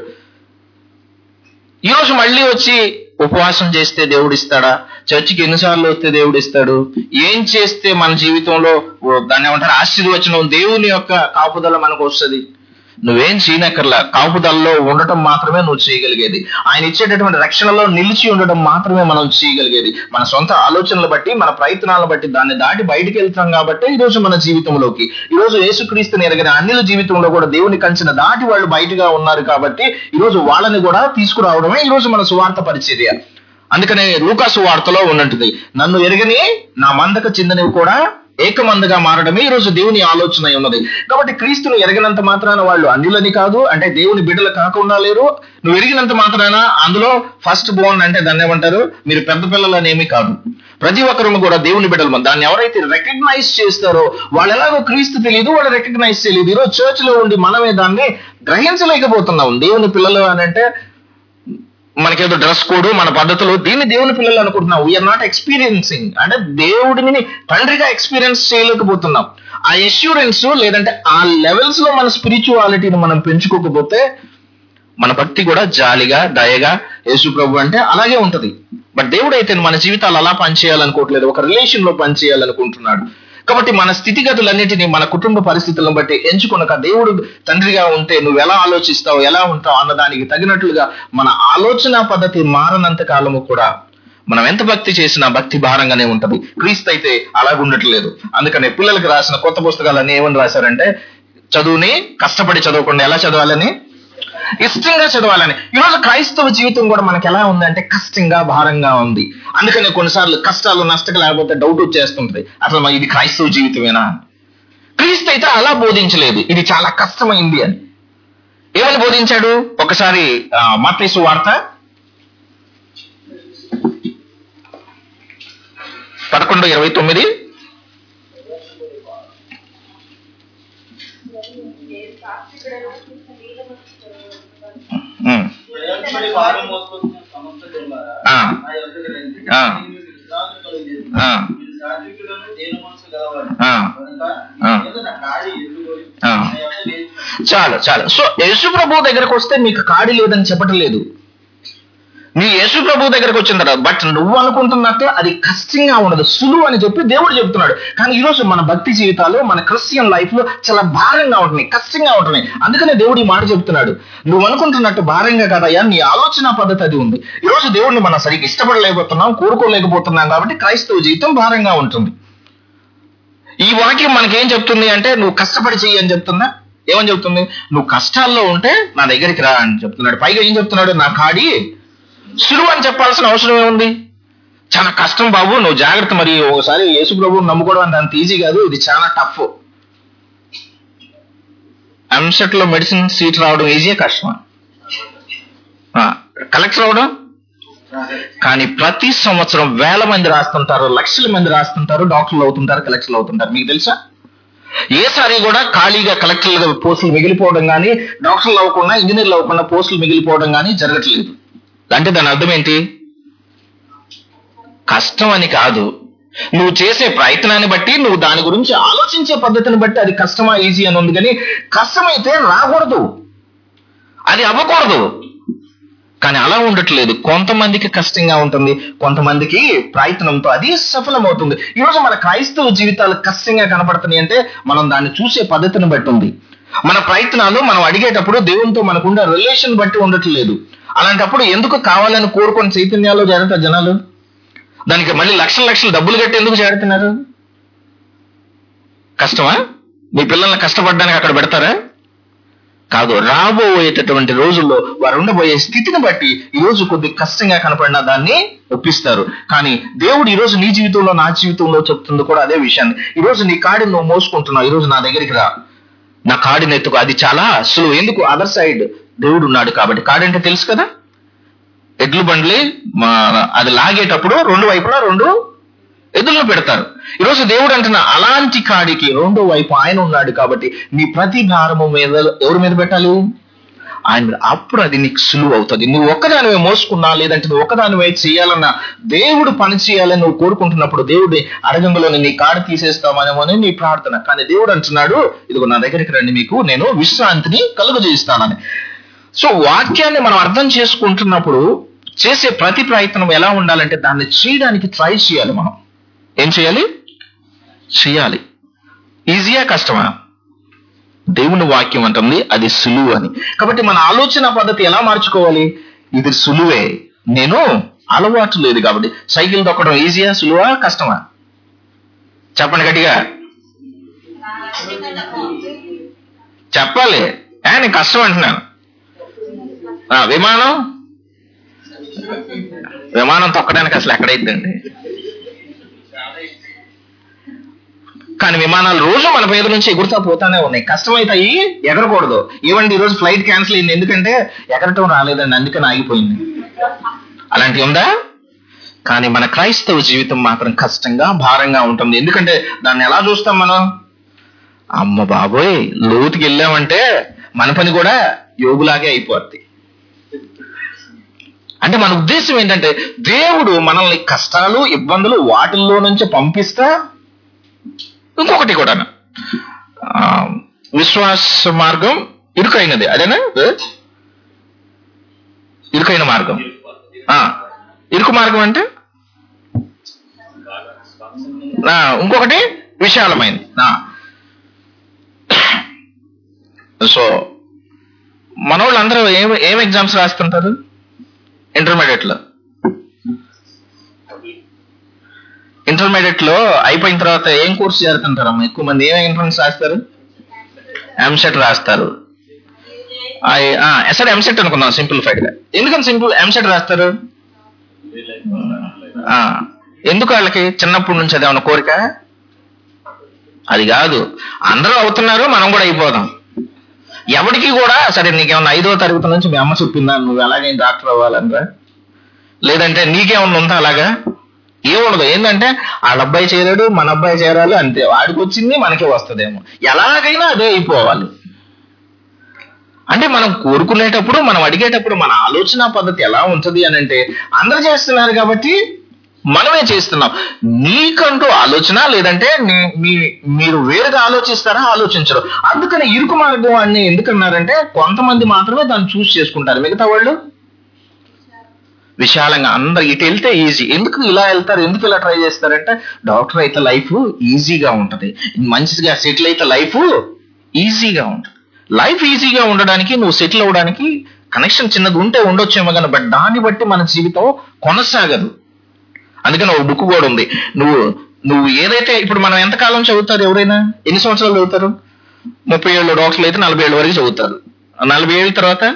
ఈ రోజు మళ్ళీ వచ్చి ఉపవాసం చేస్తే దేవుడు ఇస్తాడా చర్చికి ఎన్నిసార్లు వస్తే దేవుడు ఇస్తాడు ఏం చేస్తే మన జీవితంలో ఓ దాన్ని ఏమంటారు ఆశీర్వచనం దేవుని యొక్క కాపుదల మనకు వస్తుంది నువ్వేం చేయనక్కర్లా కాపుదలలో ఉండటం మాత్రమే నువ్వు చేయగలిగేది ఆయన ఇచ్చేటటువంటి రక్షణలో నిలిచి ఉండటం మాత్రమే మనం చేయగలిగేది మన సొంత ఆలోచనలు బట్టి మన ప్రయత్నాలను బట్టి దాన్ని దాటి బయటికి వెళ్తాం కాబట్టి ఈ రోజు మన జీవితంలోకి ఈ రోజు యేసుక్రీస్తుని ఎరగిన అన్నిల జీవితంలో కూడా దేవుని కంచిన దాటి వాళ్ళు బయటగా ఉన్నారు కాబట్టి ఈ రోజు వాళ్ళని కూడా తీసుకురావడమే ఈ రోజు మన సువార్త పరిచర్య అందుకనే లూకాసు వార్తలో ఉన్నట్టుది నన్ను ఎరగని నా మందకు చెందినవి కూడా ఏకమందగా మారడమే ఈ రోజు దేవుని ఆలోచన అయి ఉన్నది కాబట్టి క్రీస్తుని ఎరగినంత మాత్రాన వాళ్ళు అన్యులని కాదు అంటే దేవుని బిడ్డలు కాకుండా లేరు నువ్వు ఎరిగినంత మాత్రాన అందులో ఫస్ట్ బోన్ అంటే దాన్ని ఏమంటారు మీరు పెద్ద పిల్లలు అనేమి కాదు ప్రతి ఒక్కరు కూడా దేవుని బిడ్డలు దాన్ని ఎవరైతే రికగ్నైజ్ చేస్తారో వాళ్ళు ఎలాగో క్రీస్తు తెలియదు వాళ్ళు రికగ్నైజ్ తెలియదు ఈరోజు చర్చ్ లో ఉండి మనమే దాన్ని గ్రహించలేకపోతున్నాం దేవుని పిల్లలు అని అంటే మనకేదో డ్రెస్ కోడ్ మన పద్ధతులు దీన్ని దేవుని పిల్లలు అనుకుంటున్నాం వీఆర్ నాట్ ఎక్స్పీరియన్సింగ్ అంటే దేవుడిని తండ్రిగా ఎక్స్పీరియన్స్ చేయలేకపోతున్నాం ఆ ఎష్యూరెన్స్ లేదంటే ఆ లెవెల్స్ లో మన స్పిరిచువాలిటీని మనం పెంచుకోకపోతే మన భక్తి కూడా జాలిగా దయగా యేసు ప్రభు అంటే అలాగే ఉంటది బట్ దేవుడు అయితే మన జీవితాలు అలా పనిచేయాలనుకోవట్లేదు ఒక రిలేషన్ లో పనిచేయాలనుకుంటున్నాడు కాబట్టి మన స్థితిగతులన్నిటినీ మన కుటుంబ పరిస్థితులను బట్టి ఎంచుకునక దేవుడు తండ్రిగా ఉంటే నువ్వు ఎలా ఆలోచిస్తావు ఎలా ఉంటావు అన్న దానికి తగినట్లుగా మన ఆలోచన పద్ధతి మారనంత కాలము కూడా మనం ఎంత భక్తి చేసినా భక్తి భారంగానే ఉంటది క్రీస్తు అయితే అలాగ ఉండట్లేదు అందుకనే పిల్లలకి రాసిన కొత్త పుస్తకాలన్నీ ఏమని రాశారంటే చదువుని కష్టపడి చదవకుండా ఎలా చదవాలని ఇష్టంగా చదవాలని ఈరోజు క్రైస్తవ జీవితం కూడా మనకి ఎలా ఉందంటే కష్టంగా భారంగా ఉంది అందుకనే కొన్నిసార్లు కష్టాలు నష్టం లేకపోతే డౌట్ వచ్చేస్తుంటది అసలు మరి ఇది క్రైస్తవ జీవితమేనా క్రీస్తు అయితే అలా బోధించలేదు ఇది చాలా కష్టమైంది అని ఏమని బోధించాడు ఒకసారి మతేసు వార్త పదకొండు ఇరవై తొమ్మిది ఉమ్, ప్రయాసపడి భారం మోసుకొస్తున్న సమస్త జనులారా, ఆ. నా యొద్దకు రండి. ఆ. నేను మీకు విశ్రాంతి కలుగజేస్తాను. ఆ. మీరు సాత్వికులను, దీన మనసు గలవారు. ఆ. కనుక ఆ. మీ మీద నా కాడి ఎత్తుకొని ఆ. నా యొద్దకు నేర్చుకోండి. చాలు చాలు సో యేసు ప్రభు దగ్గరకు వస్తే మీకు కాడి లేదని చెప్పటం లేదు నీ యేసు ప్రభు దగ్గరకు వచ్చిన తర్వాత బట్ నువ్వు అనుకుంటున్నట్టు అది కష్టంగా ఉండదు సులువు అని చెప్పి దేవుడు చెప్తున్నాడు కానీ ఈరోజు మన భక్తి జీవితాలు మన క్రిస్టియన్ లైఫ్ లో చాలా భారంగా ఉంటున్నాయి కష్టంగా ఉంటున్నాయి అందుకనే దేవుడు ఈ మాట చెప్తున్నాడు నువ్వు అనుకుంటున్నట్టు భారంగా కాదయ్యా నీ ఆలోచన పద్ధతి అది ఉంది ఈరోజు దేవుడిని మనం సరిగ్గా ఇష్టపడలేకపోతున్నాం కోరుకోలేకపోతున్నాం కాబట్టి క్రైస్తవ జీవితం భారంగా ఉంటుంది ఈ వాక్యం మనకేం చెప్తుంది అంటే నువ్వు కష్టపడి చెయ్యి అని చెప్తుందా ఏమని చెప్తుంది నువ్వు కష్టాల్లో ఉంటే నా దగ్గరికి రా అని చెప్తున్నాడు పైగా ఏం చెప్తున్నాడు నా కాడి సులువు అని చెప్పాల్సిన అవసరం ఏముంది చాలా కష్టం బాబు నువ్వు జాగ్రత్త మరి ఒకసారి యేసు ప్రభువుని నమ్ముకోవడం అంటే అంత ఈజీ కాదు ఇది చాలా టఫ్ ఎంసెట్ లో మెడిసిన్ సీట్ రావడం ఈజీయే కష్టమా కలెక్టర్ రావడం కానీ ప్రతి సంవత్సరం వేల మంది రాస్తుంటారు లక్షల మంది రాస్తుంటారు డాక్టర్లు అవుతుంటారు కలెక్టర్లు అవుతుంటారు మీకు తెలుసా ఏసారి కూడా ఖాళీగా కలెక్టర్లుగా పోస్టులు మిగిలిపోవడం కానీ డాక్టర్లు అవ్వకుండా ఇంజనీర్లు అవ్వకుండా పోస్టులు మిగిలిపోవడం కానీ జరగట్లేదు అంటే దాని అర్థం ఏంటి కష్టం అని కాదు నువ్వు చేసే ప్రయత్నాన్ని బట్టి నువ్వు దాని గురించి ఆలోచించే పద్ధతిని బట్టి అది కష్టమా ఈజీ అని ఉంది కానీ కష్టమైతే రాకూడదు అది అవ్వకూడదు కానీ అలా ఉండట్లేదు కొంతమందికి కష్టంగా ఉంటుంది కొంతమందికి ప్రయత్నంతో అది సఫలమవుతుంది ఈరోజు మన క్రైస్తవ జీవితాలు కష్టంగా కనపడుతున్నాయి అంటే మనం దాన్ని చూసే పద్ధతిని బట్టి ఉంది మన ప్రయత్నాలు మనం అడిగేటప్పుడు దేవునితో మనకుండే రిలేషన్ బట్టి ఉండట్లేదు అలాంటప్పుడు ఎందుకు కావాలని కోరుకొని చైతన్యాల్లో చేరతారు జనాలు దానికి మళ్ళీ లక్షల లక్షలు డబ్బులు కట్టి ఎందుకు చేరుతున్నారు కష్టమా మీ పిల్లల్ని కష్టపడడానికి అక్కడ పెడతారా కాదు రాబోయేటటువంటి రోజుల్లో వారు ఉండబోయే స్థితిని బట్టి ఈ రోజు కొద్ది కష్టంగా కనపడిన దాన్ని ఒప్పిస్తారు కానీ దేవుడు ఈ రోజు నీ జీవితంలో నా జీవితంలో చెప్తుంది కూడా అదే విషయాన్ని ఈ రోజు నీ కాడిని నువ్వు మోసుకుంటున్నావు ఈ రోజు నా దగ్గరికి రా నా కాడిని ఎత్తుకు అది చాలా సులువు ఎందుకు అదర్ సైడ్ దేవుడు ఉన్నాడు కాబట్టి కాడి అంటే తెలుసు కదా ఎడ్లు బండ్లి మా- అది లాగేటప్పుడు రెండు వైపులా రెండు ఎదురులో పెడతారు ఈరోజు దేవుడు అంటున్న అలాంటి కాడికి రెండో వైపు ఆయన ఉన్నాడు కాబట్టి నీ ప్రతి భారము మీద ఎవరి మీద పెట్టాలి ఆయన మీద. అప్పుడు అది నీకు సులువు అవుతుంది నువ్వు ఒక్కదానివే మోసుకున్నా లేదంటే నువ్వు ఒక్కదానివే చేయాలన్నా దేవుడు పని చేయాలని నువ్వు కోరుకుంటున్నప్పుడు దేవుడి అడగంలోని నీ కాడు తీసేస్తామనేమని నీ ప్రార్థన కానీ దేవుడు అంటున్నాడు ఇదిగో నా దగ్గరికి రండి మీకు నేను విశ్రాంతిని కలుగజేస్తానని సో వాక్యాన్ని మనం అర్థం చేసుకుంటున్నప్పుడు చేసే ప్రతి ప్రయత్నం ఎలా ఉండాలంటే దాన్ని చేయడానికి ట్రై చేయాలి మనం ఏం చేయాలి చేయాలి ఈజీయా కష్టమా దేవుని వాక్యం అంటుంది అది సులువు అని కాబట్టి మన ఆలోచన పద్ధతి ఎలా మార్చుకోవాలి ఇది సులువే నేను అలవాటు లేదు కాబట్టి సైకిల్ తొక్కడం ఈజీయా సులువా కష్టమా చెప్పండి గట్టిగా చెప్పాలి ఏ నేను కష్టం అంటున్నాను ఆ, విమానం విమానం తొక్కడానికి అసలు ఎక్కడైద్దండి కానీ విమానాలు రోజు మన పేద నుంచి ఎగురుతా పోతానే ఉన్నాయి కష్టమైతాయి ఎగరకూడదు ఏమండి ఈ రోజు ఫ్లైట్ క్యాన్సిల్ అయింది ఎందుకంటే ఎగరటం రాలేదండి అందుకని ఆగిపోయింది అలాంటి ఉందా కానీ మన క్రైస్తవ జీవితం మాత్రం కష్టంగా భారంగా ఉంటుంది ఎందుకంటే దాన్ని ఎలా చూస్తాం మనం అమ్మ బాబోయ్ లోతుకి వెళ్ళామంటే మన పని కూడా యోగులాగే అయిపోద్ది అంటే మన ఉద్దేశం ఏంటంటే దేవుడు మనల్ని కష్టాలు ఇబ్బందులు వాటిల్లో నుంచి పంపిస్తా ఇంకొకటి కూడా విశ్వాస మార్గం ఇరుకైనది అదేనా ఇరుకైన మార్గం ఆ, ఇరుకు మార్గం అంటే ఆ, ఇంకొకటి విశాలమైనది ఆ. సో మనోళ్ళు అందరూ ఏం ఏం ఎగ్జామ్స్ రాస్తుంటారు ఇంటర్మీడియట్ లో ఇంటర్మీడియట్ లో అయిపోయిన తర్వాత ఏం కోర్స్ చేరుతుంటారమ్మా ఎక్కువ మంది ఏం ఎంట్రన్స్ రాస్తారు ఎంసెట్ రాస్తారు ఐ- ఆ, సరే ఎంసెట్ అనుకుందాం సింప్లిఫైడ్ గా ఎందుకని సింపుల్ ఎంసెట్ రాస్తారు ఆ, ఎందుకు వాళ్ళకి చిన్నప్పటి నుంచి అదేమన్నా కోరిక అది కాదు అందరూ అవుతున్నారు మనం కూడా అయిపోదాం ఎవరికి కూడా సరే నీకేమన్నా ఐదో తరగతి నుంచి మీ అమ్మ చెప్పిందా నువ్వు ఎలాగైనా డాక్టర్ అవ్వాలనరా లేదంటే నీకేమన్నా ఉందా అలాగా ఏముండదు ఏంటంటే వాళ్ళ అబ్బాయి చేరాడు మన అబ్బాయి చేరాలి అంతే వాడికి వచ్చింది మనకే వస్తుందేమో ఎలాగైనా అదే అయిపోవాలి అంటే మనం కోరుకునేటప్పుడు మనం అడిగేటప్పుడు మన ఆలోచన పద్ధతి ఎలా ఉంటుంది అని అంటే అందరూ చేస్తున్నారు కాబట్టి మనమే చేస్తున్నాం నీకంటూ ఆలోచన లేదంటే నీ- మీ మీరు వేరుగా ఆలోచిస్తారా ఆలోచించరు అందుకని ఇరుకు మార్గం అని ఎందుకన్నారంటే కొంతమంది మాత్రమే దాన్ని చూస్ చేసుకుంటారు మిగతా వాళ్ళు విశాలంగా అందరు ఇటు వెళ్తే ఈజీ ఎందుకు ఇలా వెళ్తారు ఎందుకు ఇలా ట్రై చేస్తారంటే డాక్టర్ అయితే లైఫ్ ఈజీగా ఉంటది మంచిగా సెటిల్ అయితే లైఫ్ ఈజీగా ఉంటుంది లైఫ్ ఈజీగా ఉండడానికి నువ్వు సెటిల్ అవ్వడానికి కనెక్షన్ చిన్నది ఉంటే ఉండొచ్చేమో కానీ బట్ దాన్ని బట్టి మన జీవితం కొనసాగదు అందుకని ఒక బుక్ కూడా ఉంది నువ్వు నువ్వు ఏదైతే ఇప్పుడు మనం ఎంతకాలం చదువుతారు ఎవరైనా ఎన్ని సంవత్సరాలు చదువుతారు ముప్పై ఏళ్ళు డాక్టర్లు అయితే నలభై ఏళ్ళ వరకు చదువుతారు ఆ నలభై ఏళ్ళ తర్వాత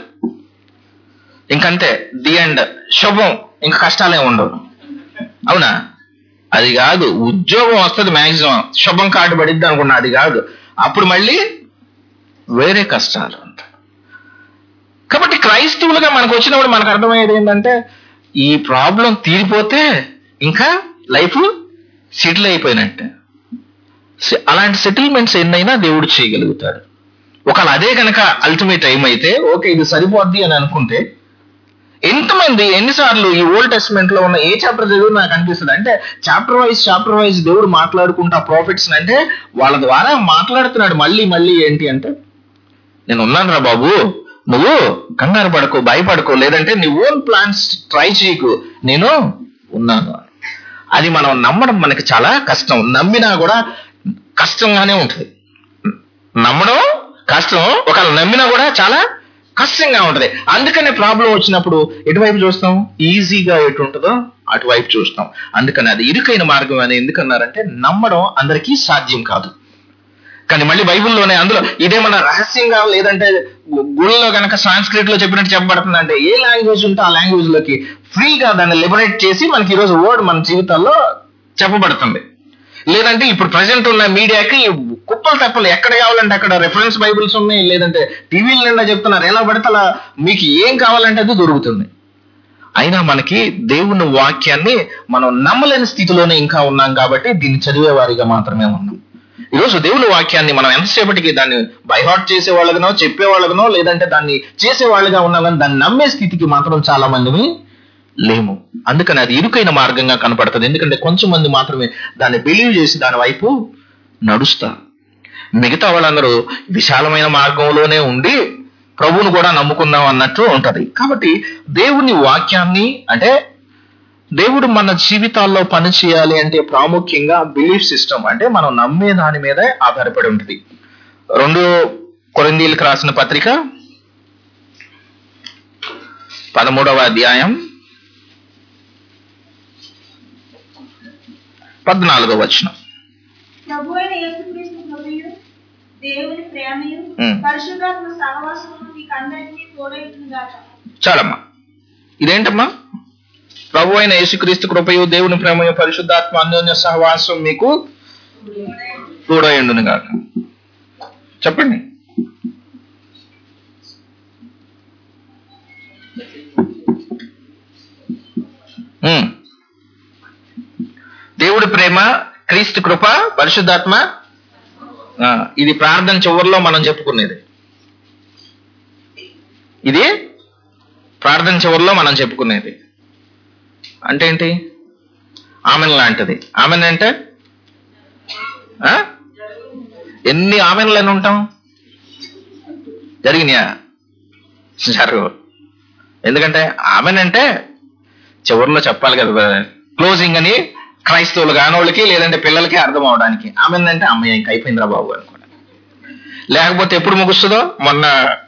ఇంకంతే ది ఎండ్ శుభం ఇంకా కష్టాలే ఉండవు అవునా అది కాదు ఉద్యోగం వస్తుంది మాక్సిమం శుభం కార్డు పడిద్ది అనుకున్నా అది కాదు అప్పుడు మళ్ళీ వేరే కష్టాలు ఉంటాయి కాబట్టి క్రైస్తవులుగా మనకు వచ్చినప్పుడు మనకు అర్థమయ్యేది ఏంటంటే ఈ ప్రాబ్లం తీరిపోతే ఇంకా లైఫ్ సెటిల్ అయిపోయినట్టే సె- అలాంటి సెటిల్మెంట్స్ ఎన్నైనా దేవుడు చేయగలుగుతాడు ఒకవేళ అదే కనుక అల్టిమేట్ టైం అయితే ఓకే ఇది సరిపోద్ది అని అనుకుంటే ఎంతమంది ఎన్నిసార్లు ఈ ఓల్డ్ టెస్ట్మెంట్ లో ఉన్న ఏ చాప్టర్ చదివి నాకు అనిపిస్తుంది అంటే చాప్టర్ వైజ్ చాప్టర్ వైజ్ దేవుడు మాట్లాడుకుంటా ప్రాఫిట్స్ అంటే వాళ్ళ ద్వారా మాట్లాడుతున్నాడు మళ్ళీ మళ్ళీ ఏంటి అంటే నేను ఉన్నాను రా బాబు నువ్వు కంగారు పడకు భయపడకు లేదంటే నీ ఓన్ ప్లాన్స్ ట్రై చేయకు నేను ఉన్నాను అది మనం నమ్మడం మనకి చాలా కష్టం నమ్మినా కూడా కష్టంగానే ఉంటుంది నమ్మడం కష్టం ఒకవేళ నమ్మినా కూడా చాలా కష్టంగా ఉంటది అందుకనే ప్రాబ్లం వచ్చినప్పుడు ఎటువైపు చూస్తాం ఈజీగా ఎటు ఉంటుందో అటువైపు చూస్తాం అందుకని అది ఇరుకైన మార్గం అని ఎందుకన్నారంటే నమ్మడం అందరికీ సాధ్యం కాదు కానీ మళ్ళీ బైబిల్లోనే అందులో ఇదేమన్నా రహస్యంగా లేదంటే గు- గుళ్ళలో కనుక సాంస్క్రిట్ లో చెప్పినట్టు చెప్పబడుతుంది అంటే ఏ లాంగ్వేజ్ ఉంటే ఆ లాంగ్వేజ్ లోకి ఫ్రీగా దాన్ని లిబరేట్ చేసి మనకి ఈరోజు వర్డ్ మన జీవితాల్లో చెప్పబడుతుంది లేదంటే ఇప్పుడు ప్రజెంట్ ఉన్న మీడియాకి కుప్పలు తప్పలు ఎక్కడ కావాలంటే అక్కడ రెఫరెన్స్ బైబిల్స్ ఉన్నాయి లేదంటే టీవీల నిండా చెప్తున్నారు ఎలా పడితే అలా మీకు ఏం కావాలంటే అది దొరుకుతుంది అయినా మనకి దేవుని వాక్యాన్ని మనం నమ్మలేని స్థితిలోనే ఇంకా ఉన్నాం కాబట్టి దీన్ని చదివే వారిగా మాత్రమే ఉన్నాం ఈరోజు దేవుని వాక్యాన్ని మనం ఎంతసేపటికి దాన్ని బైహాట్ చేసే వాళ్ళగానో చెప్పే వాళ్ళగానో లేదంటే దాన్ని చేసే వాళ్ళుగా ఉన్నాం కానీ దాన్ని నమ్మే స్థితికి మాత్రం చాలా మందిని లేము అందుకని అది ఇరుకైన మార్గంగా కనపడుతుంది ఎందుకంటే కొంచెం మంది మాత్రమే దాన్ని బిలీవ్ చేసి దాని వైపు నడుస్తారు మిగతా వాళ్ళందరూ విశాలమైన మార్గంలోనే ఉండి ప్రభువును కూడా నమ్ముకుందాం అన్నట్టు ఉంటది కాబట్టి దేవుని వాక్యాన్ని అంటే దేవుడు మన జీవితాల్లో పని చేయాలి అంటే ప్రాముఖ్యంగా బిలీఫ్ సిస్టమ్ అంటే మనం నమ్మే దాని మీదే ఆధారపడి ఉంటుంది రెండు కొరిందీలకు రాసిన పత్రిక పదమూడవ అధ్యాయం పద్నాలుగవ వచనం ప్రభు అయిన యేసుక్రీస్తు కృపయు దేవుని ప్రేమయు ఉమ్. పరిశుద్ధాత్మ సహవాసము మీకు అందరికీ తోడైతుంది గాక చాలమ్మా ఇదేంటమ్మా ప్రభు అయిన యేసుక్రీస్తు కృపయు దేవుని ప్రేమయు పరిశుద్ధాత్మ అన్యోన్య సహవాసం మీకు తోడయుండును గాక చెప్పండి ఉమ్. దేవుడి ప్రేమ క్రీస్తు కృప పరిశుద్ధాత్మ ఆ, ఇది ప్రార్థన చివరిలో మనం చెప్పుకునేది ఇది ప్రార్థన చివరిలో మనం చెప్పుకునేది అంటే ఏంటి ఆమెన్ లాంటిది ఆమెన్ అంటే ఆ? ఎన్ని ఆమెన్లు అని ఉంటాం జరిగినాయా జరగవు ఎందుకంటే ఆమెన్ అంటే చివరిలో చెప్పాలి కదా క్లోజింగ్ అని క్రైస్తవులు కానోళ్ళకి లేదంటే పిల్లలకి అర్థం అవడానికి ఆమెన్ అంటే అమ్మాయి ఇంక అయిపోయిందిరా బాబు అనుకోండి లేకపోతే ఎప్పుడు ముగుస్తుందో మొన్న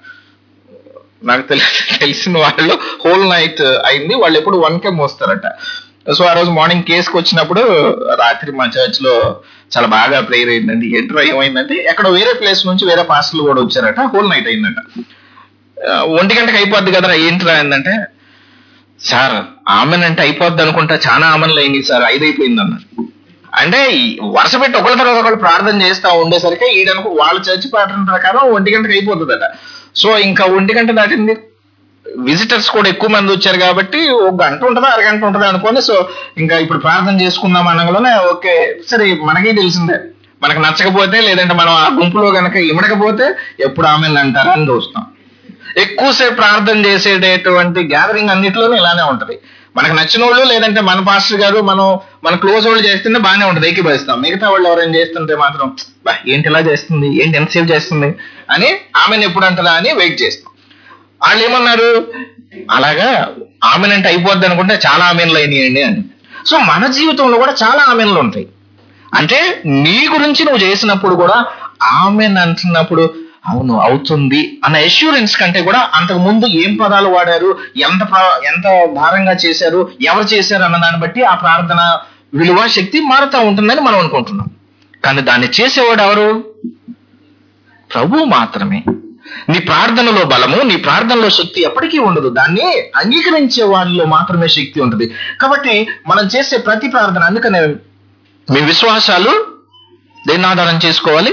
నాకు తెలిసి తెలిసిన వాళ్ళు హోల్ నైట్ అయింది వాళ్ళు ఎప్పుడు వన్ కే మోస్తారట సో ఆ రోజు మార్నింగ్ కేసుకు వచ్చినప్పుడు రాత్రి మా చర్చ్ లో చాలా బాగా ప్రేయర్ అయిందండి ఏంట్రా ఏమైందంటే ఎక్కడ వేరే ప్లేస్ నుంచి వేరే పాస్టర్లు కూడా వచ్చారట హోల్ నైట్ అయిందట ఆ, ఒంటి గంటకి అయిపోద్ది కదరా ఏంట్రా అయిందంటే సార్ ఆమెన్ అంటే అయిపోద్ది అనుకుంటా చాలా ఆమెన్లు అయింది సార్ ఐదు అయిపోయింది అన్నారు అంటే ఈ వరుస పెట్టి ఒకళ్ళ తర్వాత ఒకళ్ళు ప్రార్థన చేస్తా ఉండేసరికి ఈడనుకు వాళ్ళ చర్చి పాటల ప్రకారం ఒంటి గంటకి అయిపోతుందట సో ఇంకా ఒంటి గంట దాటింది విజిటర్స్ కూడా ఎక్కువ మంది వచ్చారు కాబట్టి ఒక గంట ఉంటుందా అరగంట ఉంటుందా అనుకోని సో ఇంకా ఇప్పుడు ప్రార్థన చేసుకుందాం అనగానే ఓకే సరే మనకి తెలిసిందే మనకు నచ్చకపోతే లేదంటే మనం ఆ గుంపులో గనక ఇమడకపోతే ఎప్పుడు ఆమె అంటారా అని చూస్తాం ఎక్కువసేపు ప్రార్థన చేసేటటువంటి గ్యాదరింగ్ అన్నిటిలోనూ ఇలానే ఉంటది మనకు నచ్చిన వాళ్ళు లేదంటే మన పాస్టర్ గారు మనం మన క్లోజ్ వాళ్ళు చేస్తుంటే బాగానే ఉంటది ఏకీభవిస్తాం మిగతా వాళ్ళు ఎవరైనా చేస్తుంటే మాత్రం "బా, ఏంటి ఇలా చేస్తుంది ఏంటి ఎంతసేపు చేస్తుంది అని ఆమెను ఎప్పుడు అంటదా అని వెయిట్ చేస్తాం వాళ్ళు ఏమన్నారు అలాగా ఆమెనంటే అయిపోద్ది అనుకుంటే చాలా ఆమెన్లు అయినాయండి అని సో మన జీవితంలో కూడా చాలా ఆమెన్లు ఉంటాయి అంటే నీ గురించి నువ్వు చేసినప్పుడు కూడా ఆమె అంటున్నప్పుడు అవును అవుతుంది అన్న అష్యూరెన్స్ కంటే కూడా అంతకు ముందు ఏం పదాలు వాడారు ఎంత ప్ర- ఎంత భారంగా చేశారు ఎవరు చేశారు అన్న దాన్ని బట్టి ఆ ప్రార్థన విలువ శక్తి మారుతూ ఉంటుందని మనం అనుకుంటున్నాం కానీ దాన్ని చేసేవాడు ఎవరు ప్రభు మాత్రమే నీ ప్రార్థనలో బలము నీ ప్రార్థనలో శక్తి ఎప్పటికీ ఉండదు దాన్ని అంగీకరించే వాళ్ళలో మాత్రమే శక్తి ఉంటుంది కాబట్టి మనం చేసే ప్రతి ప్రార్థన అందుకనే మీ విశ్వాసాలు దేన్ని ఆధారం చేసుకోవాలి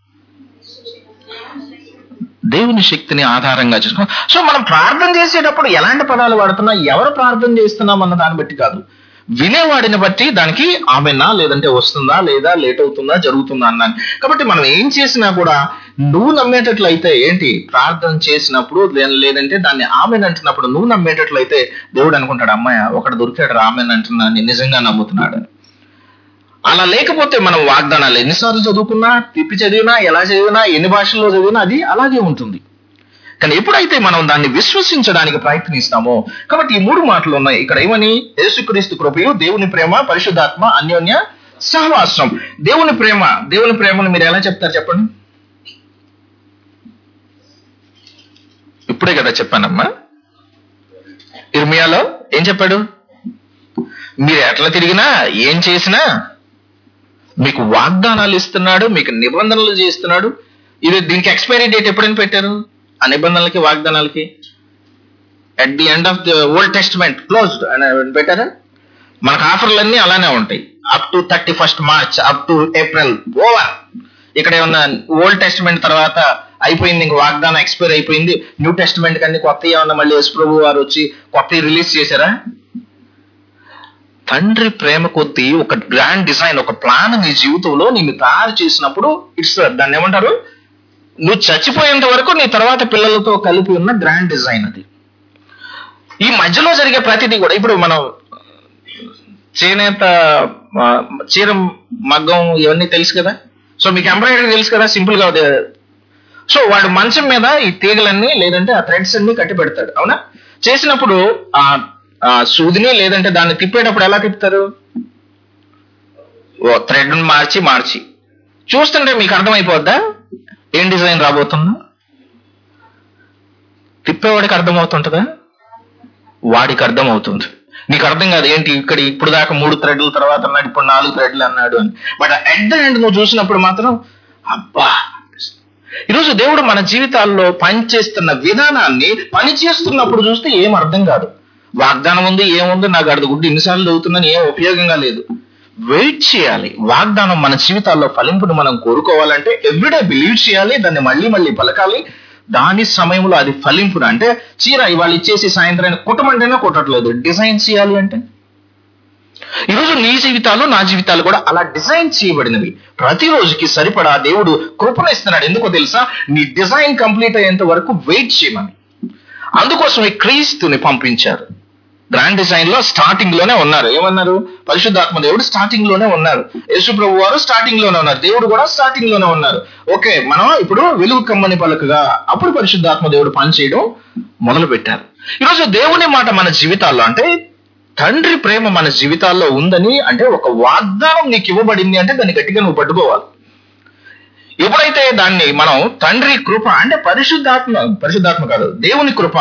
దేవుని శక్తిని ఆధారంగా చేసుకో సో మనం ప్రార్థన చేసేటప్పుడు ఎలాంటి పదాలు వాడుతున్నా ఎవరు ప్రార్థన చేస్తున్నాం అన్న దాన్ని బట్టి కాదు వినేవాడిని బట్టి దానికి ఆమెనా లేదంటే వస్తుందా లేదా లేట్ అవుతుందా జరుగుతుందా అన్నాను కాబట్టి మనం ఏం చేసినా కూడా నువ్వు నమ్మేటట్లయితే ఏంటి ప్రార్థన చేసినప్పుడు లే- లేదంటే దాన్ని ఆమెన్ అంటున్నప్పుడు నువ్వు నమ్మేటట్లయితే దేవుడు అనుకుంటాడు అమ్మాయి ఒకటి దొరికాడు ఆమెన్ అంటున్నాను నిజంగా నమ్ముతున్నాడు అని. అలా లేకపోతే మనం వాగ్దానాలు ఎన్నిసార్లు చదువుకున్నా తిప్పి చదివినా ఎలా చదివినా ఎన్ని భాషల్లో చదివినా అది అలాగే ఉంటుంది కానీ ఎప్పుడైతే మనం దాన్ని విశ్వసించడానికి ప్రయత్నిస్తామో కాబట్టి ఈ మూడు మాటలు ఉన్నాయి ఇక్కడ ఏమని యేసుక్రీస్తు కృపయు దేవుని ప్రేమ పరిశుద్ధాత్మ అన్యోన్య సహవాసం దేవుని ప్రేమ దేవుని ప్రేమను మీరు ఎలా చెప్తారు చెప్పండి ఇప్పుడే కదా చెప్పానమ్మా ఇర్మియాలో ఏం చెప్పాడు మీరు ఎట్లా తిరిగినా ఏం చేసినా మీకు వాగ్దానాలు ఇస్తున్నాడు మీకు నిబంధనలు చేస్తున్నాడు ఇది దీనికి ఎక్స్పైరీ డేట్ ఎప్పుడైనా పెట్టారు ఆ నిబంధనలకి వాగ్దానాలకి at the end of the Old Testament closed అని పెట్టారా మనకు ఆఫర్లన్నీ అలానే ఉంటాయి up to thirty first March up to April over ఇక్కడ ఏమన్నా ఓల్డ్ టెస్ట్మెంట్ తర్వాత అయిపోయింది ఇంక వాగ్దానం ఎక్స్పైర్ అయిపోయింది న్యూ టెస్ట్మెంట్ కన్నీ కొత్త ఏమన్నా మళ్ళీ యేసు ప్రభు వారు వచ్చి కొత్త రిలీజ్ చేశారా తండ్రి ప్రేమ కొద్దీ ఒక గ్రాండ్ డిజైన్ ఒక ప్లాన్ నీ జీవితంలో నిన్ను తయారు చేసినప్పుడు ఇట్స్ దాన్ని ఏమంటారు నువ్వు చచ్చిపోయేంత వరకు నీ తర్వాత పిల్లలతో కలిపి ఉన్న గ్రాండ్ డిజైన్ అది ఈ మధ్యలో జరిగే ప్రతిదీ కూడా ఇప్పుడు మనం చేనేత ఆ, చీర మగ్గం ఇవన్నీ తెలుసు కదా సో మీకు ఎంబ్రాయిడరీ తెలుసు కదా సింపుల్ గా అదే. సో వాడు మంచం మీద ఈ తీగలన్నీ లేదంటే ఆ థ్రెడ్స్ అన్ని కట్టి పెడతాడు అవునా చేసినప్పుడు ఆ ఆ సూదిని లేదంటే దాన్ని తిప్పేటప్పుడు ఎలా తిప్పుతారు ఓ థ్రెడ్ మార్చి మార్చి చూస్తుంటే మీకు అర్థమైపోద్దా ఏం డిజైన్ రాబోతుందో తిప్పేవాడికి అర్థమవుతుంటుందా వాడికి అర్థమవుతుంది నీకు అర్థం కాదు ఏంటి ఇక్కడ ఇప్పుడు దాకా మూడు థ్రెడ్ల తర్వాత అన్నాడు ఇప్పుడు నాలుగు థ్రెడ్లు అన్నాడు అని బట్ ఎట్ ద ఎండ్ నువ్వు చూసినప్పుడు మాత్రం అబ్బా ఈరోజు దేవుడు మన జీవితాల్లో పని చేస్తున్న విధానాన్ని పని చేస్తున్నప్పుడు చూస్తే ఏం అర్థం కాదు వాగ్దానం ఉంది ఏముంది నాకు అర్థం గుడ్డి ఇన్నిసార్లు చదువుతున్నాను ఏం ఉపయోగంగా లేదు వెయిట్ చేయాలి వాగ్దానం మన జీవితాల్లో ఫలింపును మనం కోరుకోవాలంటే ఎవ్రీడే బిలీవ్ చేయాలి దాన్ని మళ్ళీ మళ్ళీ పలకాలి దాని సమయంలో అది ఫలింపును అంటే చీర ఇవాళ ఇచ్చేసి సాయంత్రం కుట్టమంటేనే కుట్టట్లేదు డిజైన్ చేయాలి అంటే ఈరోజు నీ జీవితాలు నా జీవితాలు కూడా అలా డిజైన్ చేయబడినవి ప్రతిరోజుకి సరిపడా దేవుడు కృపను ఇస్తున్నాడు ఎందుకో తెలుసా నీ డిజైన్ కంప్లీట్ అయ్యేంత వరకు వెయిట్ చేయమని అందుకోసమే క్రీస్తుని పంపించారు గ్రాండ్ డిజైన్ లో స్టార్టింగ్ లోనే ఉన్నారు ఏమన్నారు పరిశుద్ధాత్మ దేవుడు స్టార్టింగ్ లోనే ఉన్నారు యేసు ప్రభు వారు స్టార్టింగ్ లోనే ఉన్నారు దేవుడు కూడా స్టార్టింగ్ లోనే ఉన్నారు ఓకే మనం ఇప్పుడు వెలుగు కమ్మని పలకగా అప్పుడు పరిశుద్ధాత్మ దేవుడు పనిచేయడం మొదలు పెట్టారు ఈరోజు దేవుని మాట మన జీవితాల్లో అంటే తండ్రి ప్రేమ మన జీవితాల్లో ఉందని అంటే ఒక వాగ్దానం నీకు ఇవ్వబడింది అంటే దాన్ని గట్టిగా నువ్వు పట్టుకోవాలి ఎప్పుడైతే దాన్ని మనం తండ్రి కృప అంటే పరిశుద్ధాత్మ పరిశుద్ధాత్మ కాదు దేవుని కృప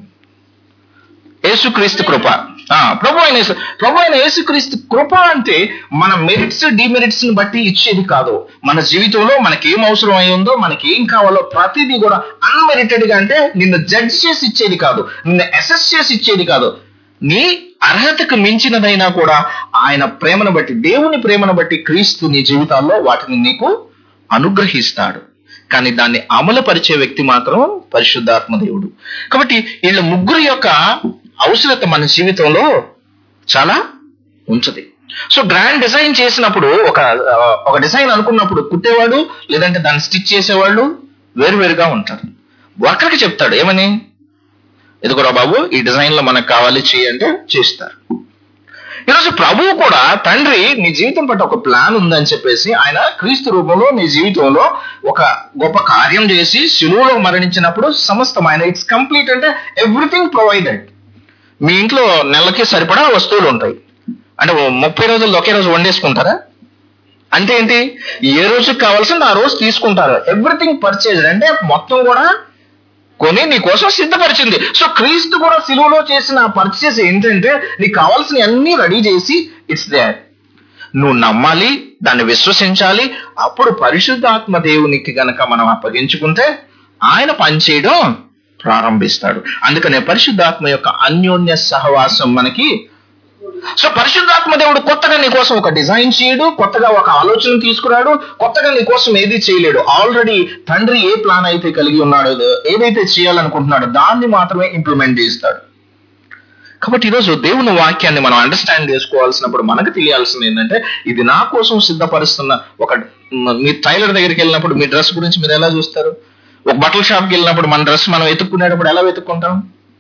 యేసుక్రీస్తు కృప ఆ, ప్రభు అయిన యేసు- ప్రభు అయిన యేసుక్రీస్తు కృప అంటే మన మెరిట్స్ డిమెరిట్స్ ని బట్టి ఇచ్చేది కాదు మన జీవితంలో మనకి ఏం అవసరం అయి ఉందో మనకి ఏం కావాలో ప్రతిదీ కూడా అన్మెరిటెడ్ గా అంటే నిన్ను జడ్జ్ చేసి ఇచ్చేది కాదు నిన్ను అసెస్ చేసి ఇచ్చేది కాదు నీ అర్హతకు మించినదైనా కూడా ఆయన ప్రేమను బట్టి దేవుని ప్రేమను బట్టి క్రీస్తు నీ జీవితాల్లో వాటిని నీకు అనుగ్రహిస్తాడు కానీ దాన్ని అమలుపరిచే వ్యక్తి మాత్రం పరిశుద్ధాత్మ దేవుడు కాబట్టి వీళ్ళ ముగ్గురు యొక్క అవసరత మన జీవితంలో చాలా ఉంచది సో గ్రాండ్ డిజైన్ చేసినప్పుడు ఒక ఆ, ఒక డిజైన్ అనుకున్నప్పుడు కుట్టేవాడు లేదంటే దాన్ని స్టిచ్ చేసేవాళ్ళు వేరువేరుగా ఉంటారు ఒకరికి చెప్తాడు ఏమని ఇదిగోరా బాబు ఈ డిజైన్ లో మనకు కావాలి చేయంటే చేస్తారు ఈరోజు ప్రభువు కూడా తండ్రి నీ జీవితం పట్ల ఒక ప్లాన్ ఉందని చెప్పేసి ఆయన క్రీస్తు రూపంలో నీ జీవితంలో ఒక గొప్ప కార్యం చేసి శిలువలో మరణించినప్పుడు సమస్తం ఆయన ఇట్స్ కంప్లీట్ అంటే ఎవ్రీథింగ్ ప్రొవైడెడ్ మీ ఇంట్లో నెలకి సరిపడా వస్తువులు ఉంటాయి అంటే ఓ ముప్పై రోజులు ఒకే రోజు వండేసుకుంటారా అంటే ఏంటి ఏ రోజుకి కావాల్సింది ఆ రోజు తీసుకుంటారు ఎవ్రీథింగ్ పర్చేజ్ అంటే మొత్తం కూడా కొని నీ కోసం సిద్ధపరిచింది సో క్రీస్తు కూడా సిలువలో చేసిన పర్చేస్ ఏంటంటే నీకు కావాల్సిన అన్ని రెడీ చేసి ఇట్స్ దే నువ్వు నమ్మాలి దాన్ని విశ్వసించాలి అప్పుడు పరిశుద్ధాత్మ దేవునికి గనక మనం అప్పగించుకుంటే ఆయన పనిచేయడం ప్రారంభిస్తాడు అందుకనే పరిశుద్ధాత్మ యొక్క అన్యోన్య సహవాసం మనకి సో పరిశుద్ధాత్మ దేవుడు కొత్తగా నీ కోసం ఒక డిజైన్ చేయడు కొత్తగా ఒక ఆలోచన తీసుకురాడు కొత్తగా నీ కోసం ఏది చేయలేడు ఆల్రెడీ తండ్రి ఏ ప్లాన్ అయితే కలిగి ఉన్నాడో ఏదైతే చేయాలనుకుంటున్నాడో దాన్ని మాత్రమే ఇంప్లిమెంట్ చేస్తాడు కాబట్టి ఈరోజు దేవుని వాక్యాన్ని మనం అండర్స్టాండ్ చేసుకోవాల్సినప్పుడు మనకు తెలియాల్సింది ఏంటంటే ఇది నా కోసం సిద్ధపరుస్తున్న ఒక మ- మీ టైలర్ దగ్గరికి వెళ్ళినప్పుడు మీ డ్రెస్ గురించి మీరు ఎలా చూస్తారు ఒక బట్టల షాప్కి వెళ్ళినప్పుడు మన డ్రెస్ మనం వెతుక్కునేటప్పుడు ఎలా వెతుక్కుంటాం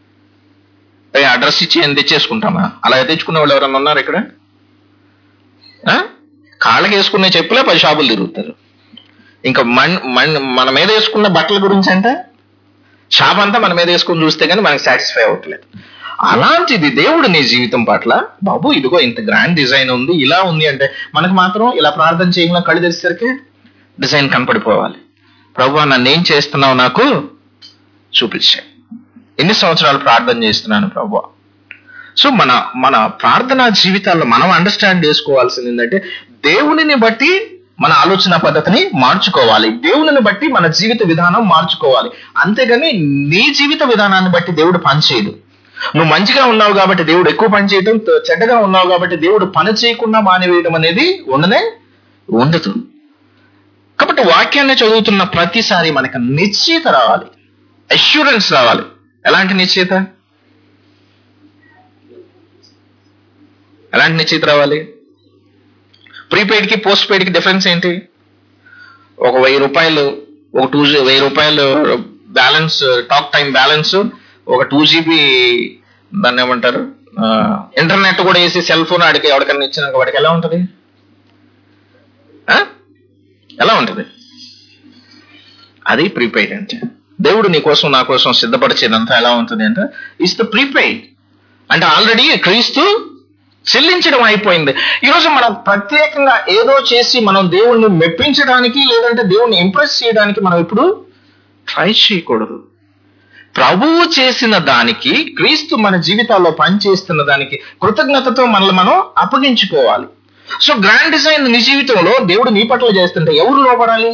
ఏ, ఆ డ్రెస్ ఇచ్చి ఏం తెచ్చేసుకుంటామా అలా తెచ్చుకునే వాళ్ళు ఎవరన్నా ఉన్నారు ఇక్కడ ఆ? కాళ్ళకి వేసుకునే చెప్పులే పది షాపులు తిరుగుతారు ఇంకా మన్ మన్ మన మీద వేసుకున్న బట్టల గురించి అంటే షాప్ అంతా మన మీద వేసుకుని చూస్తే కానీ మనకి సాటిస్ఫై అవ్వట్లేదు అలాంటిది దేవుడు నీ జీవితం పట్ల బాబు ఇదిగో ఇంత గ్రాండ్ డిజైన్ ఉంది ఇలా ఉంది అంటే మనకు మాత్రం ఇలా ప్రార్థన చేయకుండా కళ్ళు తెరిసరికి డిజైన్ కనపడిపోవాలి ప్రభు నన్ను ఏం చేస్తున్నావు నాకు చూపించే ఎన్ని సంవత్సరాలు ప్రార్థన చేస్తున్నాను ప్రభు సో మన మన ప్రార్థనా జీవితాల్లో మనం అండర్స్టాండ్ చేసుకోవాల్సింది ఏంటంటే దేవునిని బట్టి మన ఆలోచన పద్ధతిని మార్చుకోవాలి దేవునిని బట్టి మన జీవిత విధానం మార్చుకోవాలి అంతేగాని నీ జీవిత విధానాన్ని బట్టి దేవుడు పనిచేయడు నువ్వు మంచిగా ఉన్నావు కాబట్టి దేవుడు ఎక్కువ పని చేయటం త- చెడ్డగా ఉన్నావు కాబట్టి దేవుడు పని చేయకుండా మానివేయడం అనేది ఉండనే ఉండదు కాబట్టి వాక్యాన్ని చదువుతున్న ప్రతిసారి మనకు నిశ్చయిత రావాలి అష్యూరెన్స్ రావాలి ఎలాంటి నిశ్చయిత ఎలాంటి నిశ్చయిత రావాలి ప్రీపెయిడ్ కి పోస్ట్ పెయిడ్ కి డిఫరెన్స్ ఏంటి ఒక వెయ్యి రూపాయలు ఒక టూ వెయ్యి రూపాయలు బ్యాలెన్స్ టాక్ టైం బ్యాలెన్స్ ఒక టూ జీబీ దాన్ని ఏమంటారు ఇంటర్నెట్ కూడా వేసి సెల్ ఫోన్ ఆడికి ఎవరికన్నా ఇచ్చిన వాడికి ఎలా ఉంటుంది ఆ? ఎలా ఉంటుంది అది ప్రీపెయిడ్ అంటే దేవుడు నీ కోసం నా కోసం సిద్ధపరిచేదంతా ఎలా ఉంటుంది అంటే ఇస్ ద ప్రీపెయిడ్ అంటే ఆల్రెడీ క్రీస్తు చెల్లించడం అయిపోయింది ఈరోజు మనం ప్రత్యేకంగా ఏదో చేసి మనం దేవుణ్ణి మెప్పించడానికి లేదంటే దేవుణ్ణి ఇంప్రెస్ చేయడానికి మనం ఇప్పుడు ట్రై చేయకూడదు ప్రభువు చేసిన దానికి క్రీస్తు మన జీవితాల్లో పనిచేస్తున్న దానికి కృతజ్ఞతతో మనల్ని మనం అప్పగించుకోవాలి సో గ్రాండ్ డిజైన్ నీ జీవితంలో దేవుడు నీ పట్ల చేస్తుంటే ఎవరు లోబడాలి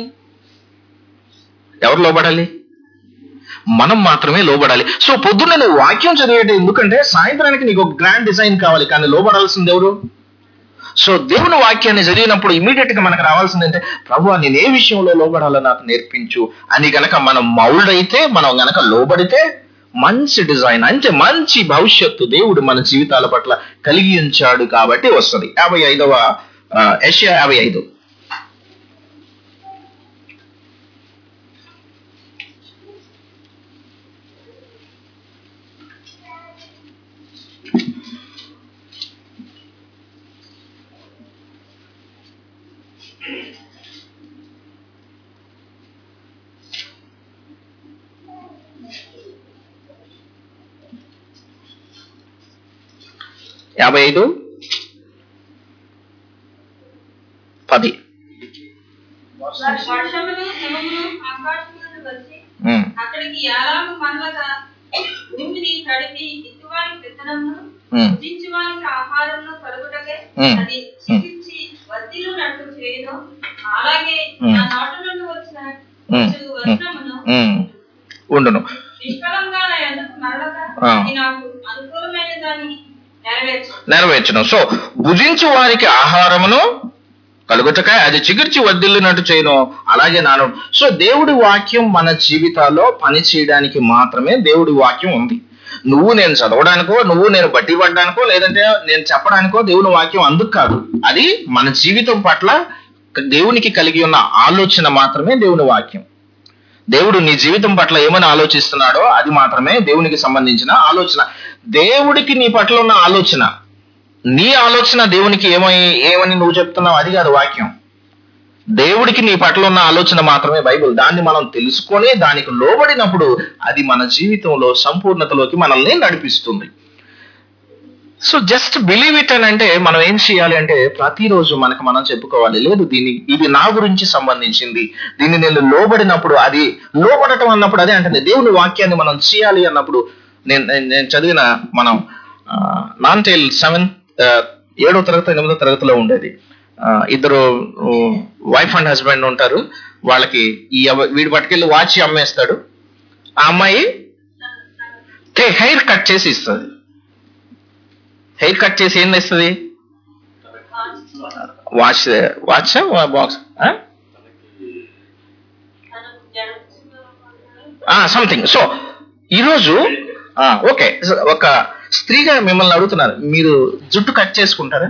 ఎవరు లోబడాలి మనం మాత్రమే లోబడాలి సో పొద్దున్న నువ్వు వాక్యం చదివేట ఎందుకంటే సాయంత్రానికి నీకు ఒక గ్రాండ్ డిజైన్ కావాలి కానీ లోబడాల్సింది ఎవరు సో దేవుని వాక్యాన్ని చదివినప్పుడు ఇమీడియట్ గా మనకు రావాల్సింది అంటే ప్రభు నేను ఏ విషయంలో లోబడాలో నాకు నేర్పించు అని గనక మనం మౌల్డ్ అయితే మనం గనక లోబడితే మంచి డిజైన్ అంటే మంచి భవిష్యత్తు దేవుడు మన జీవితాల పట్ల కలిగి ఉంచాడు కాబట్టి వస్తుంది యాభై ఐదవ ఏషియా యాభై ఐదు యాభై ఐదు పది వర్షములు హిమములు ఆకాశములను వచ్చి ఉమ్, అక్కడికి ఎలాగూ మనలగా భూమిని తడిపి ఇటువానికి విత్తనమును ఉమ్, భుజించువానికి ఆహారమును కలుగుటకే మ్. అది చికిత్సి వద్దిలు నట్టు చేయను అలాగే మ్. నా నోట నుండి వచ్చిన మ్. వచ్చు వచనమును ఉమ్. ఉండును నిష్ఫలంగా నా ఎందుకు మరలక ఆ. అది నాకు అనుకూలమైన దాన్ని నెరవేర్చు నెరవేర్చను సో భుజించు వారికి ఆహారమును కలుగుటకాయ అది చిగిర్చి వద్దిల్లినట్టు చేయను అలాగే నాను సో దేవుడి వాక్యం మన జీవితాల్లో పని చేయడానికి మాత్రమే దేవుడి వాక్యం ఉంది నువ్వు నేను చదవడానికో నువ్వు నేను బట్టి పడ్డానికో లేదంటే నేను చెప్పడానికో దేవుని వాక్యం అందుకు కాదు అది మన జీవితం పట్ల దేవునికి కలిగి ఉన్న ఆలోచన మాత్రమే దేవుని వాక్యం దేవుడు నీ జీవితం పట్ల ఏమని ఆలోచిస్తున్నాడో అది మాత్రమే దేవునికి సంబంధించిన ఆలోచన దేవుడికి నీ పట్ల ఉన్న ఆలోచన నీ ఆలోచన దేవునికి ఏమై ఏమని నువ్వు చెప్తున్నావు అది కాదు వాక్యం దేవుడికి నీ పట్ల ఉన్న ఆలోచన మాత్రమే బైబిల్ దాన్ని మనం తెలుసుకొని దానికి లోబడినప్పుడు అది మన జీవితంలో సంపూర్ణతలోకి మనల్ని నడిపిస్తుంది సో జస్ట్ బిలీవ్ ఇట్ అని అంటే మనం ఏం చేయాలి అంటే ప్రతిరోజు మనకు మనం చెప్పుకోవాలి లేదు దీని ఇది నా గురించి సంబంధించింది దీన్ని నేను లోబడినప్పుడు అది లోబడటం అన్నప్పుడు అదే అంటే దేవుని వాక్యాన్ని మనం చేయాలి అన్నప్పుడు నేను నేను- నేను చదివిన మనం నాన్ టైల్ సెవెంత్ ఏడో తరగతి ఎనిమిదో తరగతిలో ఉండేది ఆ, ఇద్దరు వైఫ్ అండ్ హస్బెండ్ ఉంటారు వాళ్ళకి ఈ అవ- వీడి పట్టుకెళ్ళి వాచి అమ్మేస్తాడు ఆ అమ్మాయి హెయిర్ కట్ చేసి ఇస్తుంది హెయిర్ కట్ చేసి ఏం ఇస్తుంది watch watch box something so ఈరోజు ఓకే ఒక స్త్రీగా మిమ్మల్ని అడుగుతున్నారు మీరు జుట్టు కట్ చేసుకుంటారా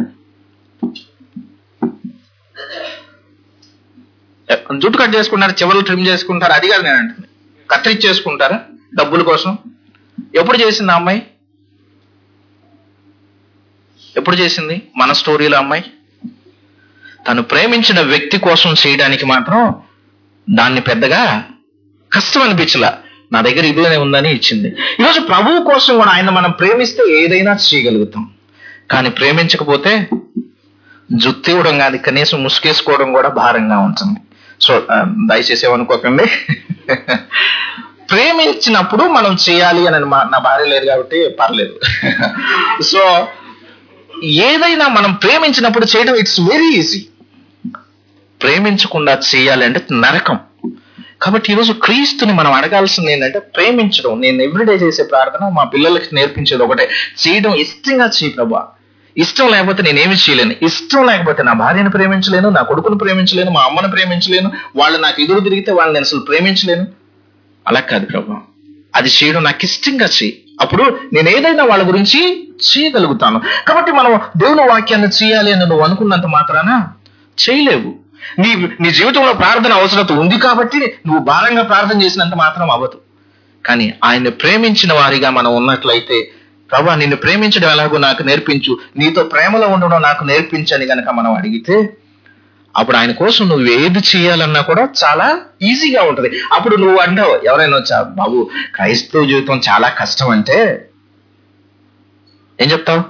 జుట్టు కట్ చేసుకుంటారా చివరి ట్రిమ్ చేసుకుంటారా అది కాదు నేను అంటుంది కత్తిరించి చేసుకుంటారా డబ్బుల కోసం ఎప్పుడు చేసింది ఆ అమ్మాయి ఎప్పుడు చేసింది మన స్టోరీలో అమ్మాయి తను ప్రేమించిన వ్యక్తి కోసం చేయడానికి మాత్రం దాన్ని పెద్దగా కష్టం అనిపించలా నా దగ్గర ఇదినే ఉందని ఇచ్చింది ఈరోజు ప్రభువు కోసం కూడా ఆయన మనం ప్రేమిస్తే ఏదైనా చేయగలుగుతాం కానీ ప్రేమించకపోతే జుత్తు ఇవ్వడం కాదు కనీసం ముసుగేసుకోవడం కూడా భారంగా ఉంటుంది సో ఆ, దయచేసి ఏమనుకోకండి ప్రేమించినప్పుడు మనం చేయాలి అని మా- నా భార్య లేదు కాబట్టి పర్లేదు సో ఏదైనా మనం ప్రేమించినప్పుడు చేయడం ఇట్స్ వెరీ ఈజీ ప్రేమించకుండా చేయాలి అంటే నరకం కాబట్టి ఈరోజు క్రీస్తుని మనం అడగాల్సింది ఏంటంటే ప్రేమించడం నేను ఎవ్రీడే చేసే ప్రార్థన మా పిల్లలకి నేర్పించేది ఒకటే చేయడం ఇష్టంగా చేయి ప్రభా ఇష్టం లేకపోతే నేనేమి చేయలేను ఇష్టం లేకపోతే నా భార్యను ప్రేమించలేను నా కొడుకును ప్రేమించలేను మా అమ్మను ప్రేమించలేను వాళ్ళు నాకు ఎదురు తిరిగితే వాళ్ళని నేను అసలు ప్రేమించలేను అలా కాదు ప్రభా అది చేయడం నాకు ఇష్టంగా చేయి అప్పుడు నేను ఏదైనా వాళ్ళ గురించి చేయగలుగుతాను కాబట్టి మనం దేవుని వాక్యాన్ని చేయాలి అని నువ్వు అనుకున్నంత మాత్రాన చేయలేవు నీ నీ జీవితంలో ప్రార్థన అవసరత ఉంది కాబట్టి నువ్వు భారంగా ప్రార్థన చేసినంత మాత్రం అవ్వదు కానీ ఆయన్ని ప్రేమించిన వారిగా మనం ఉన్నట్లయితే ప్రభా నిన్ను ప్రేమించడం ఎలాగో నాకు నేర్పించు నీతో ప్రేమలో ఉండడం నాకు నేర్పించని గనక మనం అడిగితే అప్పుడు ఆయన కోసం నువ్వు ఏది చేయాలన్నా కూడా చాలా ఈజీగా ఉంటది అప్పుడు నువ్వు అంటావు ఎవరైనా వచ్చా బాబు క్రైస్తవ జీవితం చాలా కష్టం అంటే ఏం చెప్తావు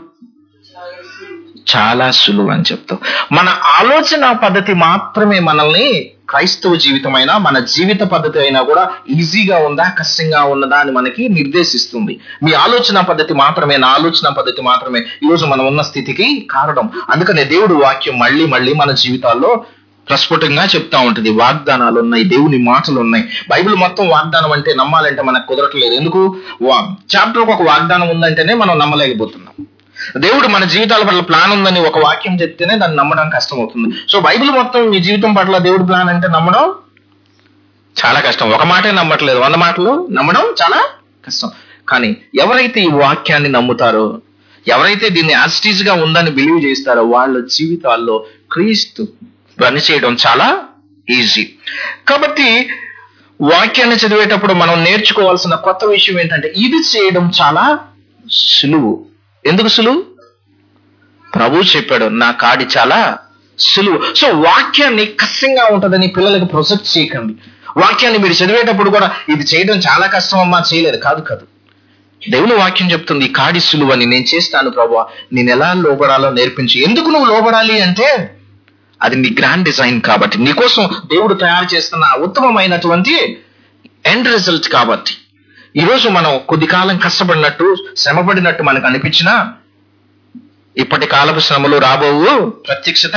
చాలా సులువు అని చెప్తావు మన ఆలోచన పద్ధతి మాత్రమే మనల్ని క్రైస్తవ జీవితమైనా మన జీవిత పద్ధతి అయినా కూడా ఈజీగా ఉందా కష్టంగా ఉన్నదా అని మనకి నిర్దేశిస్తుంది మీ ఆలోచన పద్ధతి మాత్రమే నా ఆలోచన పద్ధతి మాత్రమే ఈరోజు మనం ఉన్న స్థితికి కారణం అందుకనే దేవుడు వాక్యం మళ్ళీ మళ్ళీ మన జీవితాల్లో ప్రస్ఫుటంగా చెప్తా ఉంటుంది వాగ్దానాలు ఉన్నాయి దేవుని మాటలు ఉన్నాయి బైబిల్ మొత్తం వాగ్దానం అంటే నమ్మాలంటే మనకు కుదరట్లేదు ఎందుకు చాప్టర్ ఒక వాగ్దానం ఉందంటేనే మనం నమ్మలేకపోతున్నాం దేవుడు మన జీవితాల పట్ల ప్లాన్ ఉందని ఒక వాక్యం చెప్తేనే దాన్ని నమ్మడం కష్టం అవుతుంది సో బైబిల్ మొత్తం మీ జీవితం పట్ల దేవుడు ప్లాన్ అంటే నమ్మడం చాలా కష్టం ఒక మాటే నమ్మట్లేదు వంద మాటలు నమ్మడం చాలా కష్టం కానీ ఎవరైతే ఈ వాక్యాన్ని నమ్ముతారో ఎవరైతే దీన్ని యాస్టీజ్ గా ఉందని బిలీవ్ చేస్తారో వాళ్ళ జీవితాల్లో క్రీస్తు పని చేయడం చాలా ఈజీ కాబట్టి వాక్యాన్ని చదివేటప్పుడు మనం నేర్చుకోవాల్సిన కొత్త విషయం ఏంటంటే ఇది చేయడం చాలా సులువు ఎందుకు సులువు ప్రభు చెప్పాడు నా కాడి చాలా సులువు సో వాక్యాన్ని కష్టంగా ఉంటుందని పిల్లలకు ప్రొజెక్ట్ చేయకండి వాక్యాన్ని మీరు చదివేటప్పుడు కూడా ఇది చేయడం చాలా కష్టం అమ్మా చేయలేదు కాదు కాదు దేవుని వాక్యం చెప్తుంది ఈ కాడి సులువు అని నేను చేస్తాను ప్రభు నేను ఎలా లోబడాలో నేర్పించి ఎందుకు నువ్వు లోబడాలి అంటే అది నీ గ్రాండ్ డిజైన్ కాబట్టి నీకోసం దేవుడు తయారు చేస్తున్న ఉత్తమమైనటువంటి ఎండ్ రిజల్ట్ కాబట్టి ఈరోజు మనం కొద్ది కాలం కష్టపడినట్టు శ్రమపడినట్టు మనకు అనిపించినా ఇప్పటి కాలపు శ్రమలు రాబోవు ప్రత్యక్షత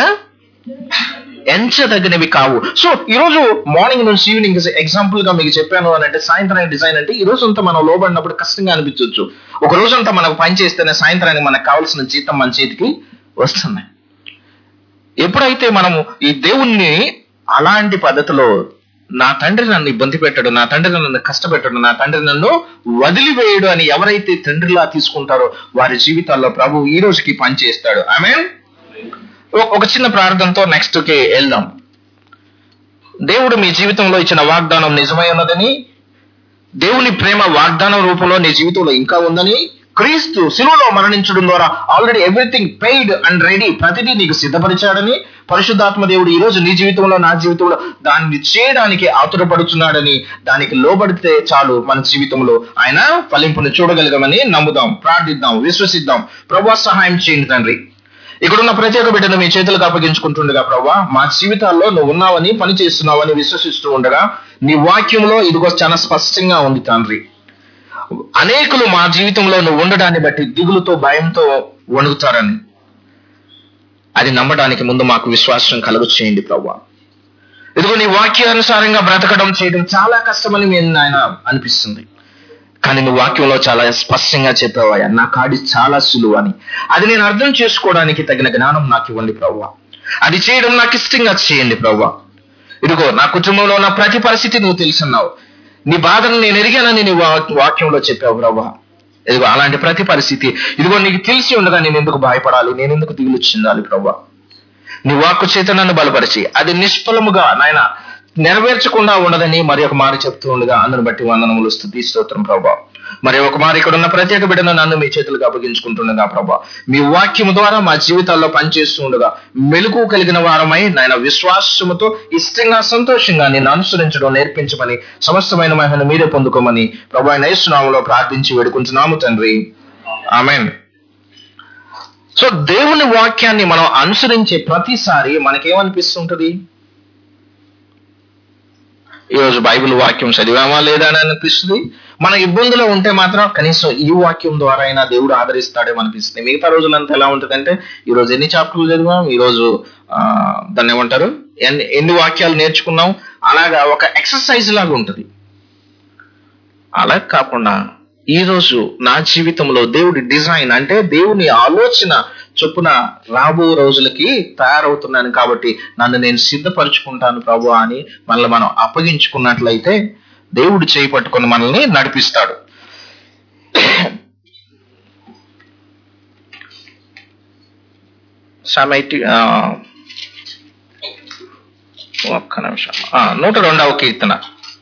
ఎంచదగినవి కావు సో ఈ రోజు మార్నింగ్ నుంచి ఈవినింగ్ ఎగ్జాంపుల్ గా మీకు చెప్పాను అని అంటే సాయంత్రం డిజైన్ అంటే ఈ రోజు అంతా మనం లోబడినప్పుడు కష్టంగా అనిపించవచ్చు ఒక రోజు అంతా మనకు పని చేస్తేనే సాయంత్రానికి మనకు కావాల్సిన జీతం మన చేతికి వస్తున్నాయి ఎప్పుడైతే మనము ఈ దేవుణ్ణి అలాంటి పద్ధతిలో నా తండ్రి నన్ను ఇబ్బంది పెట్టడు నా తండ్రి నన్ను కష్టపెట్టడు నా తండ్రి నన్ను వదిలివేయడు అని ఎవరైతే తండ్రిలా తీసుకుంటారో వారి జీవితాల్లో ప్రభు ఈ రోజుకి పని చేస్తాడు ఆమె ఒక చిన్న ప్రార్థనతో నెక్స్ట్ కి వెళ్దాం దేవుడు మీ జీవితంలో ఇచ్చిన వాగ్దానం నిజమై ఉన్నదని దేవుని ప్రేమ వాగ్దానం రూపంలో నీ జీవితంలో ఇంకా ఉందని క్రీస్తు శిలువలో మరణించడం ద్వారా already everything paid and ready ప్రతిదీ నీకు సిద్ధపరిచాడని పరిశుద్ధాత్మ దేవుడు ఈ రోజు నీ జీవితంలో నా జీవితంలో దాన్ని చేయడానికి ఆతురపడుతున్నాడని దానికి లోబడితే చాలు మన జీవితంలో ఆయన ఫలింపును చూడగలగమని నమ్ముదాం ప్రార్థిద్దాం విశ్వసిద్దాం ప్రభా సహాయం చేయండి తండ్రి ఇక్కడున్న ప్రత్యేక బిడ్డను మీ చేతులకు అప్పగించుకుంటుండగా ప్రభా మా జీవితాల్లో నువ్వు ఉన్నావని పని చేస్తున్నావని విశ్వసిస్తూ ఉండగా నీ వాక్యంలో ఇదిగో చాలా స్పష్టంగా ఉంది తండ్రి అనేకులు మా జీవితంలో నువ్వు ఉండడాన్ని బట్టి దిగులుతో భయంతో వణుకుతారని అది నమ్మడానికి ముందు మాకు విశ్వాసం కలుగు చేయండి ప్రభా ఇదిగో నీ వాక్యానుసారంగా బ్రతకడం చేయడం చాలా కష్టమని మేము ఆయన అనిపిస్తుంది కానీ నువ్వు వాక్యంలో చాలా స్పష్టంగా చెప్పావయ్యా నా కాడి చాలా సులువు అని అది నేను అర్థం చేసుకోవడానికి తగిన జ్ఞానం నాకు ఇవ్వండి ప్రవ్వా అది చేయడం నాకు ఇష్టంగా చేయండి ప్రవ్వా ఇదిగో నా కుటుంబంలో ఉన్న ప్రతి పరిస్థితి నువ్వు తెలుసున్నావు నీ బాధను నేను ఎరిగానని నీ వా- వాక్యంలో చెప్పావు ప్రవ్వా ఇదిగో అలాంటి ప్రతి పరిస్థితి ఇదిగో నీకు తెలిసి ఉండగా నేను ఎందుకు భయపడాలి నేను ఎందుకు దిగులు చెందాలి ప్రవ్వా నీ వాక్కు చేత నన్ను బలపరిచి అది నిష్ఫలముగా నాయన నెరవేర్చకుండా ఉండదని మరి ఒక మారి చెప్తూ ఉండగా అందును బట్టి వందనములు స్థుతి స్తోత్రం ప్రభా మరి ఒక మారి ఇక్కడ ఉన్న ప్రత్యేక బిడ్డను నన్ను మీ చేతులకు అప్పగించుకుంటుండగా ప్రభా మీ వాక్యము ద్వారా మా జీవితాల్లో పనిచేస్తూ ఉండగా మెలకు కలిగిన వారమై నాయన విశ్వాసముతో ఇష్టంగా సంతోషంగా నేను అనుసరించడం నేర్పించమని సమస్తమైన మహిళను మీరే పొందుకోమని ప్రభా నైస్తున్నాములో ప్రార్థించి వేడుకుంటున్నాము తండ్రి ఆమెన్ సో దేవుని వాక్యాన్ని మనం అనుసరించే ప్రతిసారి మనకేమనిపిస్తుంటది ఈరోజు బైబిల్ వాక్యం చదివామా లేదా అని అనిపిస్తుంది మన ఇబ్బందులో ఉంటే మాత్రం కనీసం ఈ వాక్యం ద్వారా అయినా దేవుడు ఆదరిస్తాడేమో అనిపిస్తుంది మిగతా రోజులంతా ఎలా ఉంటుందంటే ఈ రోజు ఎన్ని చాప్టర్లు చదివాం ఈ రోజు ఆ, దాన్ని ఏమంటారు ఎన్ని ఎన్ని వాక్యాలు నేర్చుకున్నాం అలాగా ఒక ఎక్సర్సైజ్ లాగా ఉంటుంది అలా కాకుండా ఈ రోజు నా జీవితంలో దేవుడి డిజైన్ అంటే దేవుని ఆలోచన చొప్పున రాబో రోజులకి తయారవుతున్నాను కాబట్టి నన్ను నేను సిద్ధపరచుకుంటాను ప్రభు అని మనల్ని మనం అప్పగించుకున్నట్లయితే దేవుడు చేయి పట్టుకొని మనల్ని నడిపిస్తాడు సమైటి ఆ, ఒక్క నిమిషం ఆ, నూట రెండవ కీర్తన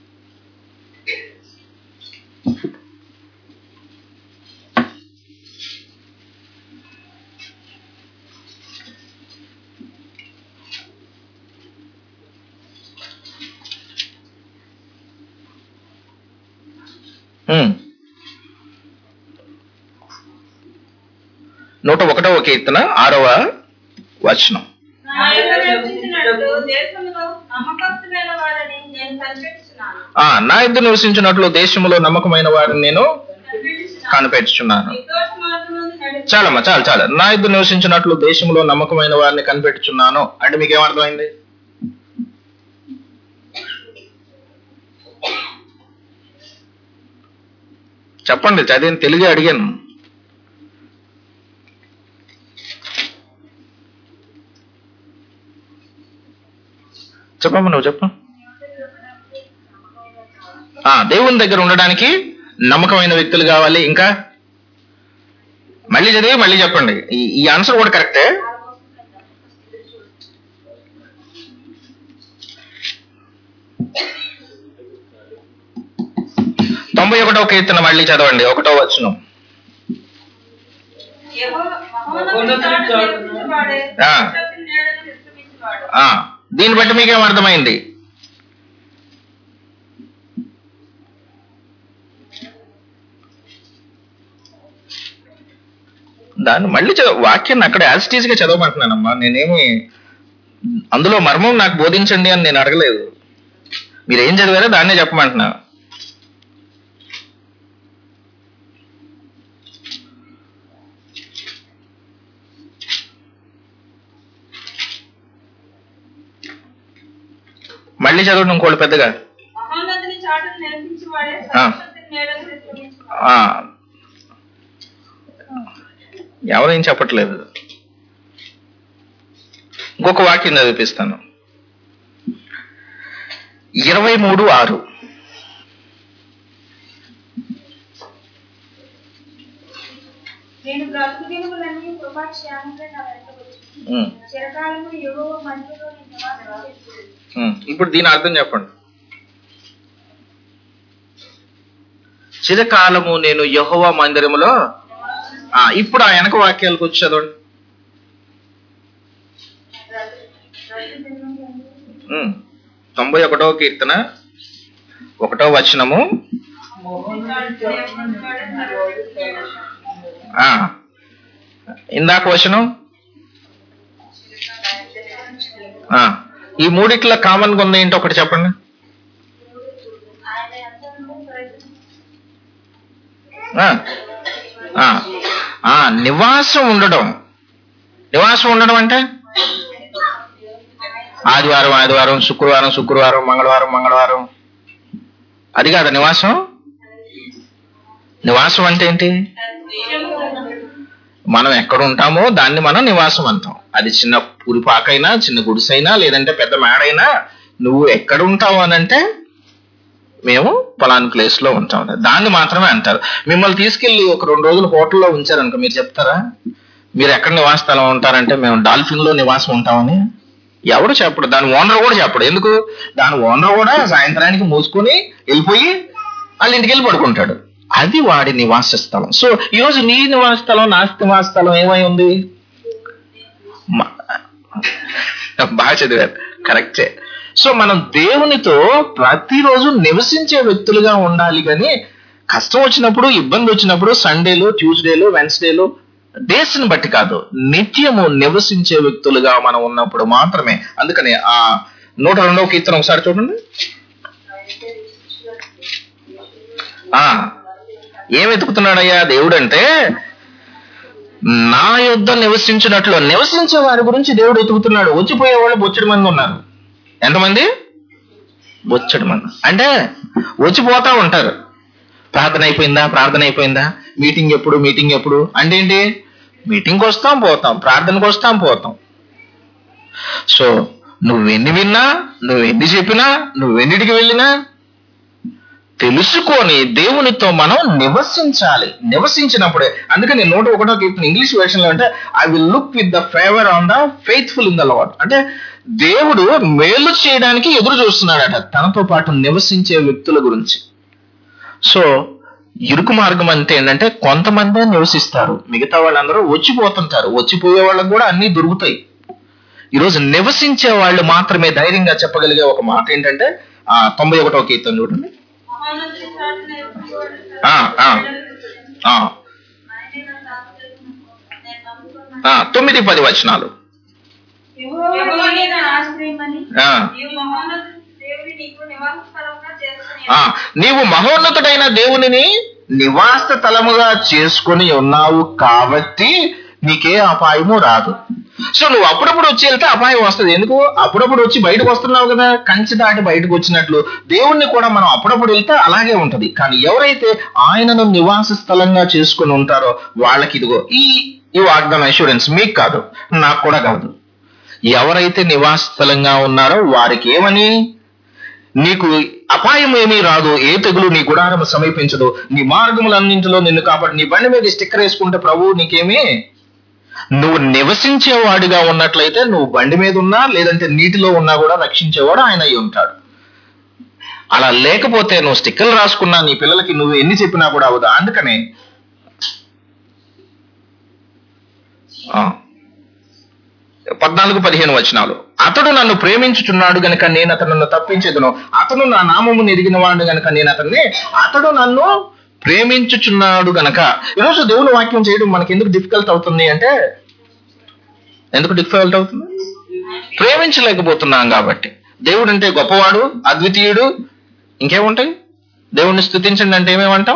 ఉమ్. నూట ఒకటవ కీర్తన ఆరవ వచనం నా యొక్క నివసించినట్లు దేశంలో నమ్మకస్తులైన వారిని నేను కనిపెట్టుచున్నాను ఆ నా ఇద్దరు నివసించినట్లు దేశంలో నమ్మకమైన వారిని నేను కనిపెట్టుచున్నాను నిర్దోష మార్గమందు నడుచు చాలమ్మా చాలు చాలు నా ఇద్దరు నివసించినట్లు దేశంలో నమ్మకమైన వారిని కనిపెట్టుచున్నాను అంటే మీకు ఏమర్థమైంది చెప్పండి చదివిన తెలుగు అడిగాను చెప్పమ్మా నువ్వు చెప్పు ఆ దేవుని దగ్గర ఉండడానికి నమ్మకమైన వ్యక్తులు కావాలి ఇంకా మళ్ళీ చదివి మళ్ళీ చెప్పండి ఈ ఈ ఆన్సర్ కూడా కరెక్టే తొంభై ఒకటో కీర్తన మళ్ళీ చదవండి ఒకటో వచనం యెహోవా మహోన్నతుని చాటు నివసించువాడే, ఆ. సర్వశక్తుని నీడను విశ్రమించువాడు. ఆ దీన్ని బట్టి మీకేం అర్థమైంది దాన్ని మళ్ళీ చదవ వాక్యాన్ని అక్కడ యాజిటీజ్ గా చదవమంటున్నానమ్మా నేనేమి అందులో మర్మం నాకు బోధించండి అని నేను అడగలేదు మీరు ఏం చదివారో దాన్నే చెప్పమంటున్నా మళ్ళీ చదవండి ఇంకోళ్ళు పెద్దగా మహోన్నతుని చాటును నివసించువాడే, ఆ. సర్వశక్తుని నీడను విశ్రమించువాడు. ఆ ఎవరేం చెప్పట్లేదు ఇంకొక వాక్యం చదివిపిస్తాను ఇరవై మూడు ఆరు నేను బ్రతుకు దినములన్నీ కృపాక్షేమంగా నా వెంట వచ్చి ఉమ్, చిరకాలము యెహోవా మందిరంలో నేను నివాసం చేస్తున్నాను. ఉమ్. ఇప్పుడు దీని అర్థం చెప్పండి చిరకాలము నేను యహోవా మందిరములో ఆ, ఇప్పుడు ఆ వెనక వాక్యాలకు వచ్చి చదవండి ఉమ్. తొంభై ఒకటో కీర్తన ఒకటో వచనము ఆ ఇందాక వచనం ఆ ఈ మూడిట్ల కామన్ గా ఉంది ఏంటో ఒకటి చెప్పండి ఆయన ఎంతనూ ప్రయత్నం ఆ, ఆ, ఆ, నివాసం ఉండడం నివాసం ఉండడం అంటే ఆదివారం ఆదివారం శుక్రవారం శుక్రవారం మంగళవారం మంగళవారం అది కాదా నివాసం నివాసం అంటే ఏంటి మనం ఎక్కడ ఉంటామో దాన్ని మనం నివాసం అంటాం అది చిన్న పురిపాకైనా చిన్న గుడిసైనా లేదంటే పెద్ద మేడైనా నువ్వు ఎక్కడ ఉంటావు అని అంటే మేము పలాని ప్లేస్ లో ఉంటాం దాన్ని మాత్రమే అంటారు మిమ్మల్ని తీసుకెళ్లి ఒక రెండు రోజులు హోటల్లో ఉంచారనుకో మీరు చెప్తారా మీరు ఎక్కడ నివాస స్థలం ఉంటారంటే మేము డాల్ఫిన్ లో నివాసం ఉంటామని ఎవడు చెప్పడు దాని ఓనర్ కూడా చెప్పడు ఎందుకు దాని ఓనర్ కూడా సాయంత్రానికి మూసుకొని వెళ్ళిపోయి వాళ్ళ ఇంటికి వెళ్ళి పడుకుంటాడు అది వాడి నివాస స్థలం సో ఈరోజు నీ నివాస స్థలం నా నివాస స్థలం ఏమై ఉంది మ- బాగా చదివారు కరెక్టే సో మనం దేవునితో ప్రతిరోజు నివసించే వ్యక్తులుగా ఉండాలి కానీ కష్టం వచ్చినప్పుడు ఇబ్బంది వచ్చినప్పుడు సండేలు ట్యూస్డేలు వెన్స్డేలు డేస్ని బట్టి కాదు నిత్యము నివసించే వ్యక్తులుగా మనం ఉన్నప్పుడు మాత్రమే అందుకని ఆ నూట రెండవ కీర్తన ఒకసారి చూడండి ఆ ఏం వెతుకుతున్నాడయ్యా దేవుడు అంటే నా యుద్ధ నివసించినట్లు నివసించే వారి గురించి దేవుడు వెతుకుతున్నాడు వచ్చిపోయే వాళ్ళు బొచ్చడి మంది ఉన్నారు ఎంతమంది బొచ్చడు మంది అంటే వచ్చిపోతా ఉంటారు ప్రార్థన అయిపోయిందా ప్రార్థన అయిపోయిందా మీటింగ్ ఎప్పుడు మీటింగ్ ఎప్పుడు అంటే ఏంటి మీటింగ్కి వస్తాం పోతాం ప్రార్థనకు వస్తాం పోతాం సో నువ్వెన్ని విన్నా నువ్వెన్ని చెప్పినా నువ్వెన్నిటికి వెళ్ళినా తెలుసుకొని దేవునితో మనం నివసించాలి నివసించినప్పుడే అందుకే నేను నూట ఒకటో కీర్తన ఇంగ్లీష్ వెర్షన్ లో అంటే I will look with the favour on the faithful in the lord అంటే దేవుడు మేలు చేయడానికి ఎదురు చూస్తున్నాడట తనతో పాటు నివసించే వ్యక్తుల గురించి సో ఇరుకు మార్గం అంటే ఏంటంటే కొంతమందే నివసిస్తారు మిగతా వాళ్ళందరూ వచ్చిపోతుంటారు వచ్చిపోయే వాళ్ళకి కూడా అన్ని దొరుకుతాయి ఈరోజు నివసించే వాళ్ళు మాత్రమే ధైర్యంగా చెప్పగలిగే ఒక మాట ఏంటంటే ఆ తొంభై ఒకటో కీర్తన చూడండి మహోన్నతుని చాటున ఎప్పుడువాడు ఆ, ఆ. ఆ, ఆయనే నన్ను ఆశ్రయించును. నేను నమ్ముకున్నాను. ఆ, తొమ్మిది పది వచనాలు యెహోవాయే నా ఆశ్రయమని ఆ, నీవు మహోన్నతుని దేవుని నీకు నివాస స్థలంగా చేసుకుని ఆ, నీవు మహోన్నతుడైన దేవునిని నివాస తలముగా చేసుకుని ఉన్నావు కాబట్టి నీకే అపాయము రాదు సో నువ్వు అప్పుడప్పుడు వచ్చి వెళ్తే అపాయం వస్తుంది ఎందుకు అప్పుడప్పుడు వచ్చి బయటకు వస్తున్నావు కదా కంచి దాటి బయటకు వచ్చినట్లు దేవుణ్ణి కూడా మనం అప్పుడప్పుడు వెళ్తే అలాగే ఉంటది కానీ ఎవరైతే ఆయనను నివాస స్థలంగా చేసుకుని ఉంటారో వాళ్ళకి ఇదిగో ఈ ఈ వాగ్దాన అష్యూరెన్స్ మీకు కాదు నాకు కూడా కాదు ఎవరైతే నివాస స్థలంగా ఉన్నారో వారికి ఏమని నీకు అపాయం ఏమీ రాదు ఏ తెగులు నీ గుడారం సమీపించదు నీ మార్గములన్నింటిలో నిన్ను కాబట్టి నీ బండి మీద స్టిక్కర్ వేసుకుంటే ప్రభు నీకేమీ నువ్వు నివసించేవాడిగా ఉన్నట్లయితే నువ్వు బండి మీద ఉన్నా లేదంటే నీటిలో ఉన్నా కూడా రక్షించేవాడు ఆయన అయి ఉంటాడు అలా లేకపోతే నువ్వు స్టిక్కర్లు రాసుకున్నా నీ పిల్లలకి నువ్వు ఎన్ని చెప్పినా కూడా అవదు అందుకనే ఆ. పద్నాలుగు పదిహేను వచనాలు అతడు నన్ను ప్రేమించుచున్నాడు గనుక నేను అతను తప్పించేదను అతను నా నామము ఎరిగిన వాడు గనుక నేను అతన్ని అతడు నన్ను ప్రేమించుచున్నాడు గనక ఈరోజు దేవుని వాక్యం చేయడం మనకి ఎందుకు డిఫికల్ట్ అవుతుంది అంటే ఎందుకు డిఫికల్ట్ అవుతుంది ప్రేమించలేకపోతున్నాం కాబట్టి దేవుడు అంటే గొప్పవాడు అద్వితీయుడు ఇంకేముంటాయి దేవుణ్ణి స్థుతించండి అంటే ఏమేమంటాం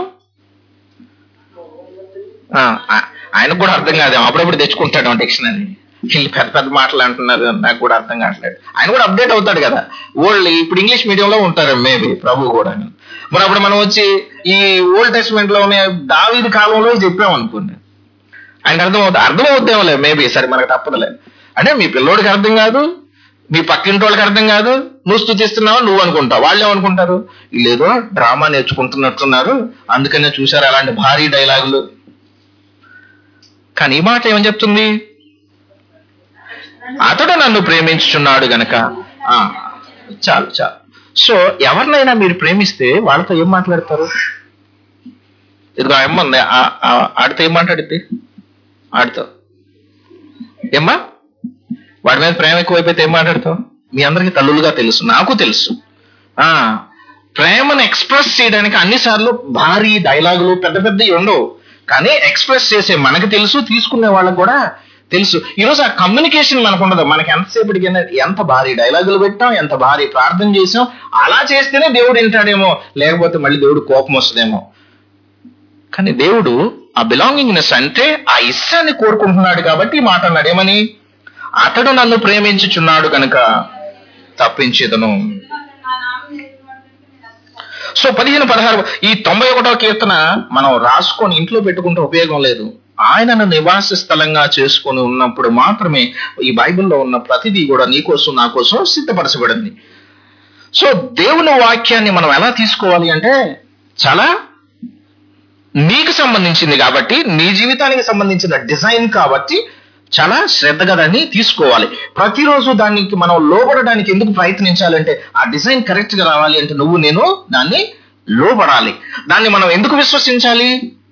ఆ, ఆ- ఆయనకు కూడా అర్థం కాదు అప్పుడప్పుడు తెచ్చుకుంటాడు డిక్షనరీ వీళ్ళు పెద్ద పెద్ద మాటలు అంటున్నారు నాకు కూడా అర్థం కావట్లేదు ఆయన కూడా అప్డేట్ అవుతాడు కదా ఓల్డ్ ఇప్పుడు ఇంగ్లీష్ మీడియంలో ఉంటారు మేబీ ప్రభు కూడా మరి అప్పుడు మనం వచ్చి ఈ ఓల్డ్ టెస్ట్మెంట్ లోనే దావీది కాలంలో చెప్పాం అనుకోండి ఆయనకు అర్థం అవుతుంది అర్థం అవుతామలే మేబీ సరే మనకు తప్పదులే అంటే మీ పిల్లోడికి అర్థం కాదు మీ పక్కింటి వాళ్ళకి అర్థం కాదు నువ్వు స్థుతిస్తున్నావు నువ్వు అనుకుంటావు వాళ్ళు ఏమనుకుంటారు లేదో డ్రామా నేర్చుకుంటున్నట్టున్నారు అందుకనే చూసారు అలాంటి భారీ డైలాగులు కానీ ఈ మాట ఏమని చెప్తుంది అతడు నన్ను ప్రేమించుచున్నాడు గనక ఆ, చాలు చాలు సో ఎవరినైనా మీరు ప్రేమిస్తే వాళ్ళతో ఏం మాట్లాడతారు ఇదిగో అమ్మ ఉంది ఆ- ఆ- ఆడితో ఏం మాట్లాడిద్ది ఆడితో ఏమ్మా వాడి మీద ప్రేమ ఎక్కువైపోతే ఏం మాట్లాడతావు మీ అందరికీ తల్లులుగా తెలుసు నాకు తెలుసు ఆ ప్రేమను ఎక్స్ప్రెస్ చేయడానికి అన్నిసార్లు భారీ డైలాగులు పెద్ద పెద్దవి ఉండవు కానీ ఎక్స్ప్రెస్ చేసే మనకు తెలుసు తీసుకునే వాళ్ళకి కూడా తెలుసు ఈరోజు ఆ కమ్యూనికేషన్ మనకు ఉండదు మనకి ఎంతసేపటికి ఎంత భారీ డైలాగులు పెట్టాం ఎంత భారీ ప్రార్థన చేసాం అలా చేస్తేనే దేవుడు వింటాడేమో లేకపోతే మళ్ళీ దేవుడు కోపం వస్తుందేమో కానీ దేవుడు ఆ బిలాంగింగ్నెస్ అంటే ఆ ఇష్టాన్ని కోరుకుంటున్నాడు కాబట్టి ఈ మాట అన్నాడు ఏమని అతడు నన్ను ప్రేమించుచున్నాడు కనుక తప్పించేదను నా నామం ఎరిగినవాడు నేను అసలు సో పదిహేను పదహారు ఈ తొంభై ఒకటో కీర్తన మనం రాసుకొని ఇంట్లో పెట్టుకుంటే ఉపయోగం లేదు ఆయనను నివాస స్థలంగా చేసుకొని ఉన్నప్పుడు మాత్రమే ఈ బైబిల్లో ఉన్న ప్రతిదీ కూడా నీకోసం నా కోసం సిద్ధపరచబడింది సో దేవుని వాక్యాన్ని మనం ఎలా తీసుకోవాలి అంటే చాలా నీకు సంబంధించింది కాబట్టి నీ జీవితానికి సంబంధించిన డిజైన్ కాబట్టి చాలా శ్రద్ధగా దాన్ని తీసుకోవాలి ప్రతిరోజు దానికి మనం లోబడడానికి ఎందుకు ప్రయత్నించాలంటే ఆ డిజైన్ కరెక్ట్ గా రావాలి అంటే నువ్వు నేను దాన్ని లోబడాలి దాన్ని మనం ఎందుకు విశ్వసించాలి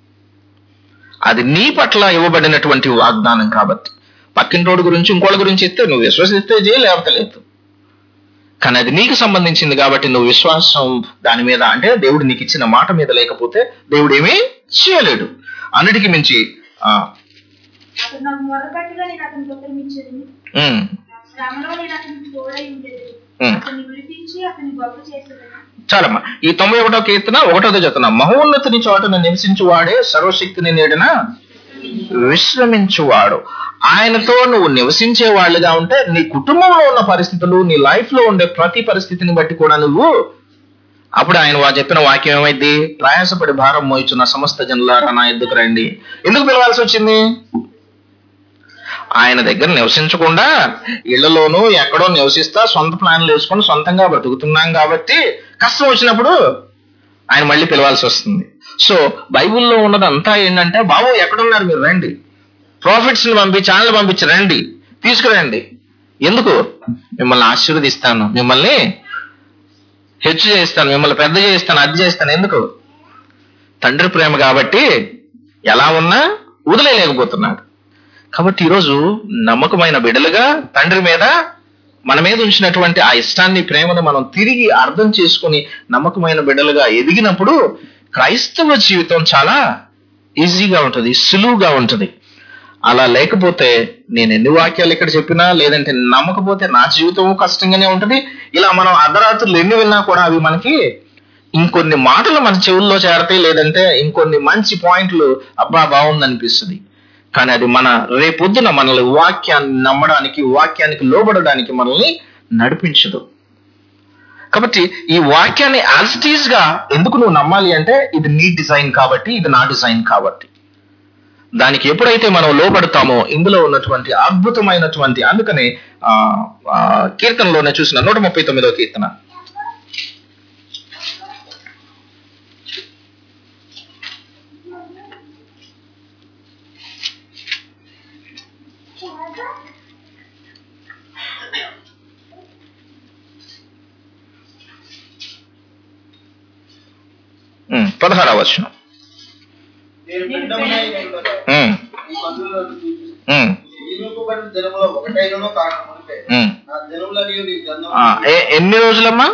అది నీ పట్ల ఇవ్వబడినటువంటి వాగ్దానం కాబట్టి పక్కింటోడు గురించి ఇంకోళ్ళ గురించి ఇస్తే నువ్వు విశ్వసిస్తే చేయి లేకపోతే లేదు కానీ అది నీకు సంబంధించింది కాబట్టి నువ్వు విశ్వాసం దాని మీద అంటే దేవుడు నీకు ఇచ్చిన మాట మీద లేకపోతే దేవుడు ఏమీ చేయలేడు అన్నిటికీ మించి ఆ, అతను నాకు మొరపెట్టగా నేను అతనికి ఉత్తరమిచ్చేది ఉమ్, శ్రమలో నేను అతనికి తోడై ఉండేది ఉమ్. అతన్ని విడిపించి అతని గొప్ప చేసేది చాలమ్మా ఈ తొంభై ఒకటో కీర్తన ఒకటోదో చెప్తున్నా మహోన్నతిని చోటన నివసించువాడే సర్వశక్తిని నేడిన విశ్రమించువాడు ఆయనతో నువ్వు నివసించే వాళ్ళుగా ఉంటే నీ కుటుంబంలో ఉన్న పరిస్థితులు నీ లైఫ్ లో ఉండే ప్రతి పరిస్థితిని బట్టి కూడా నువ్వు అప్పుడు ఆయన వా చెప్పిన వాక్యం ఏమైంది ప్రయాసపడి భారం మోయిచున్న సమస్త జనులారా నా ఎద్దుకు రండి ఎందుకు పిలవాల్సి వచ్చింది ఆయన దగ్గర నివసించకుండా ఇళ్లలోనూ ఎక్కడో నివసిస్తా సొంత ప్లాన్లు వేసుకొని సొంతంగా బ్రతుకుతున్నాం కాబట్టి కష్టం వచ్చినప్పుడు ఆయన మళ్ళీ పిలవాల్సి వస్తుంది సో బైబిల్లో ఉన్నదంతా ఏంటంటే బాబు ఎక్కడున్నారు మీరు రండి ప్రాఫిట్స్ ని పంపించి ఛానల్ పంపించి రండి తీసుకురండి ఎందుకు మిమ్మల్ని ఆశీర్వదిస్తాను మిమ్మల్ని హెచ్చు చేస్తాను మిమ్మల్ని పెద్ద చేస్తాను అది చేస్తాను ఎందుకు తండ్రి ప్రేమ కాబట్టి ఎలా ఉన్నా వదిలేయలేకపోతున్నాడు కాబట్టి ఈరోజు నమ్మకమైన బిడ్డలుగా తండ్రి మీద మన మీద ఉంచినటువంటి ఆ ఇష్టాన్ని ప్రేమను మనం తిరిగి అర్థం చేసుకుని నమ్మకమైన బిడ్డలుగా ఎదిగినప్పుడు క్రైస్తవ జీవితం చాలా ఈజీగా ఉంటుంది సులువుగా ఉంటుంది అలా లేకపోతే నేను ఎన్ని వాక్యాలు ఇక్కడ చెప్పినా లేదంటే నమ్మకపోతే నా జీవితం కష్టంగానే ఉంటుంది ఇలా మనం అర్ధరాత్రులు ఎన్ని విన్నా కూడా అవి మనకి ఇంకొన్ని మాటలు మన చెవుల్లో చేరతాయి లేదంటే ఇంకొన్ని మంచి పాయింట్లు అబ్బా బాగుంది అనిపిస్తుంది కానీ అది మన రేపొద్దున మనల్ని వాక్యాన్ని నమ్మడానికి వాక్యానికి లోబడడానికి మనల్ని నడిపించదు కాబట్టి ఈ వాక్యాన్ని యాజ్ గా ఎందుకు నువ్వు నమ్మాలి అంటే ఇది నీ డిజైన్ కాబట్టి ఇది నా డిజైన్ కాబట్టి దానికి ఎప్పుడైతే మనం లోబడతామో ఇందులో ఉన్నటువంటి అద్భుతమైనటువంటి అందుకనే ఆ, ఆ, కీర్తనలోనే చూసిన నూట ముప్పై తొమ్మిదో కీర్తన ఉమ్, పదహారవ వచనం నేను పిండమునై ఉండగా ఉమ్, ఈ పనులను చూసి ఉమ్, నియమింపబడిన జనములో ఒకటైనను కాకముందే ఉమ్. నా జనములని నీ గ్రంథం ఆ, ఏ- ఎన్ని రోజులమ్మా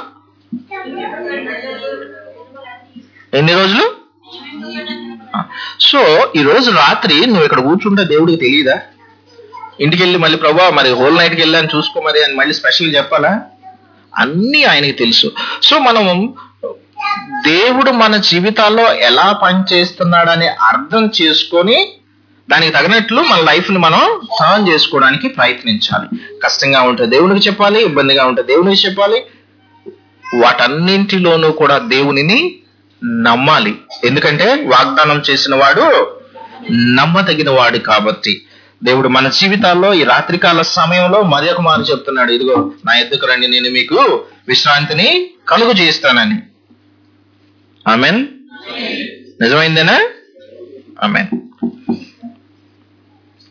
ఎన్ని రోజులు ఆ, సో ఈ రోజు రాత్రి నువ్వు ఇక్కడ కూర్చుంటే దేవుడికి తెలియదా ఇంటికి వెళ్ళి మళ్ళీ ప్రభా మరి హోల్ నైట్కి వెళ్ళాను చూసుకో మరి అని మళ్ళీ స్పెషల్ చెప్పాలా అన్నీ ఆయనకి తెలుసు సో మనం దేవుడు మన జీవితాల్లో ఎలా పనిచేస్తున్నాడని అర్థం చేసుకొని దానికి తగినట్లు మన లైఫ్ ని మనం టర్న్ చేసుకోవడానికి ప్రయత్నించాలి కష్టంగా ఉంటే దేవునికి చెప్పాలి ఇబ్బందిగా ఉంటే దేవునికి చెప్పాలి వాటన్నింటిలోనూ కూడా దేవునిని నమ్మాలి ఎందుకంటే వాగ్దానం చేసిన వాడు నమ్మదగిన వాడు కాబట్టి దేవుడు మన జీవితాల్లో ఈ రాత్రికాల సమయంలో మరి ఒక మాట చెప్తున్నాడు ఇదిగో నా ఎద్దుకు రండి నేను మీకు విశ్రాంతిని కలుగు చేస్తానని ఆమెన్ నిజమైందేనా ఆమెన్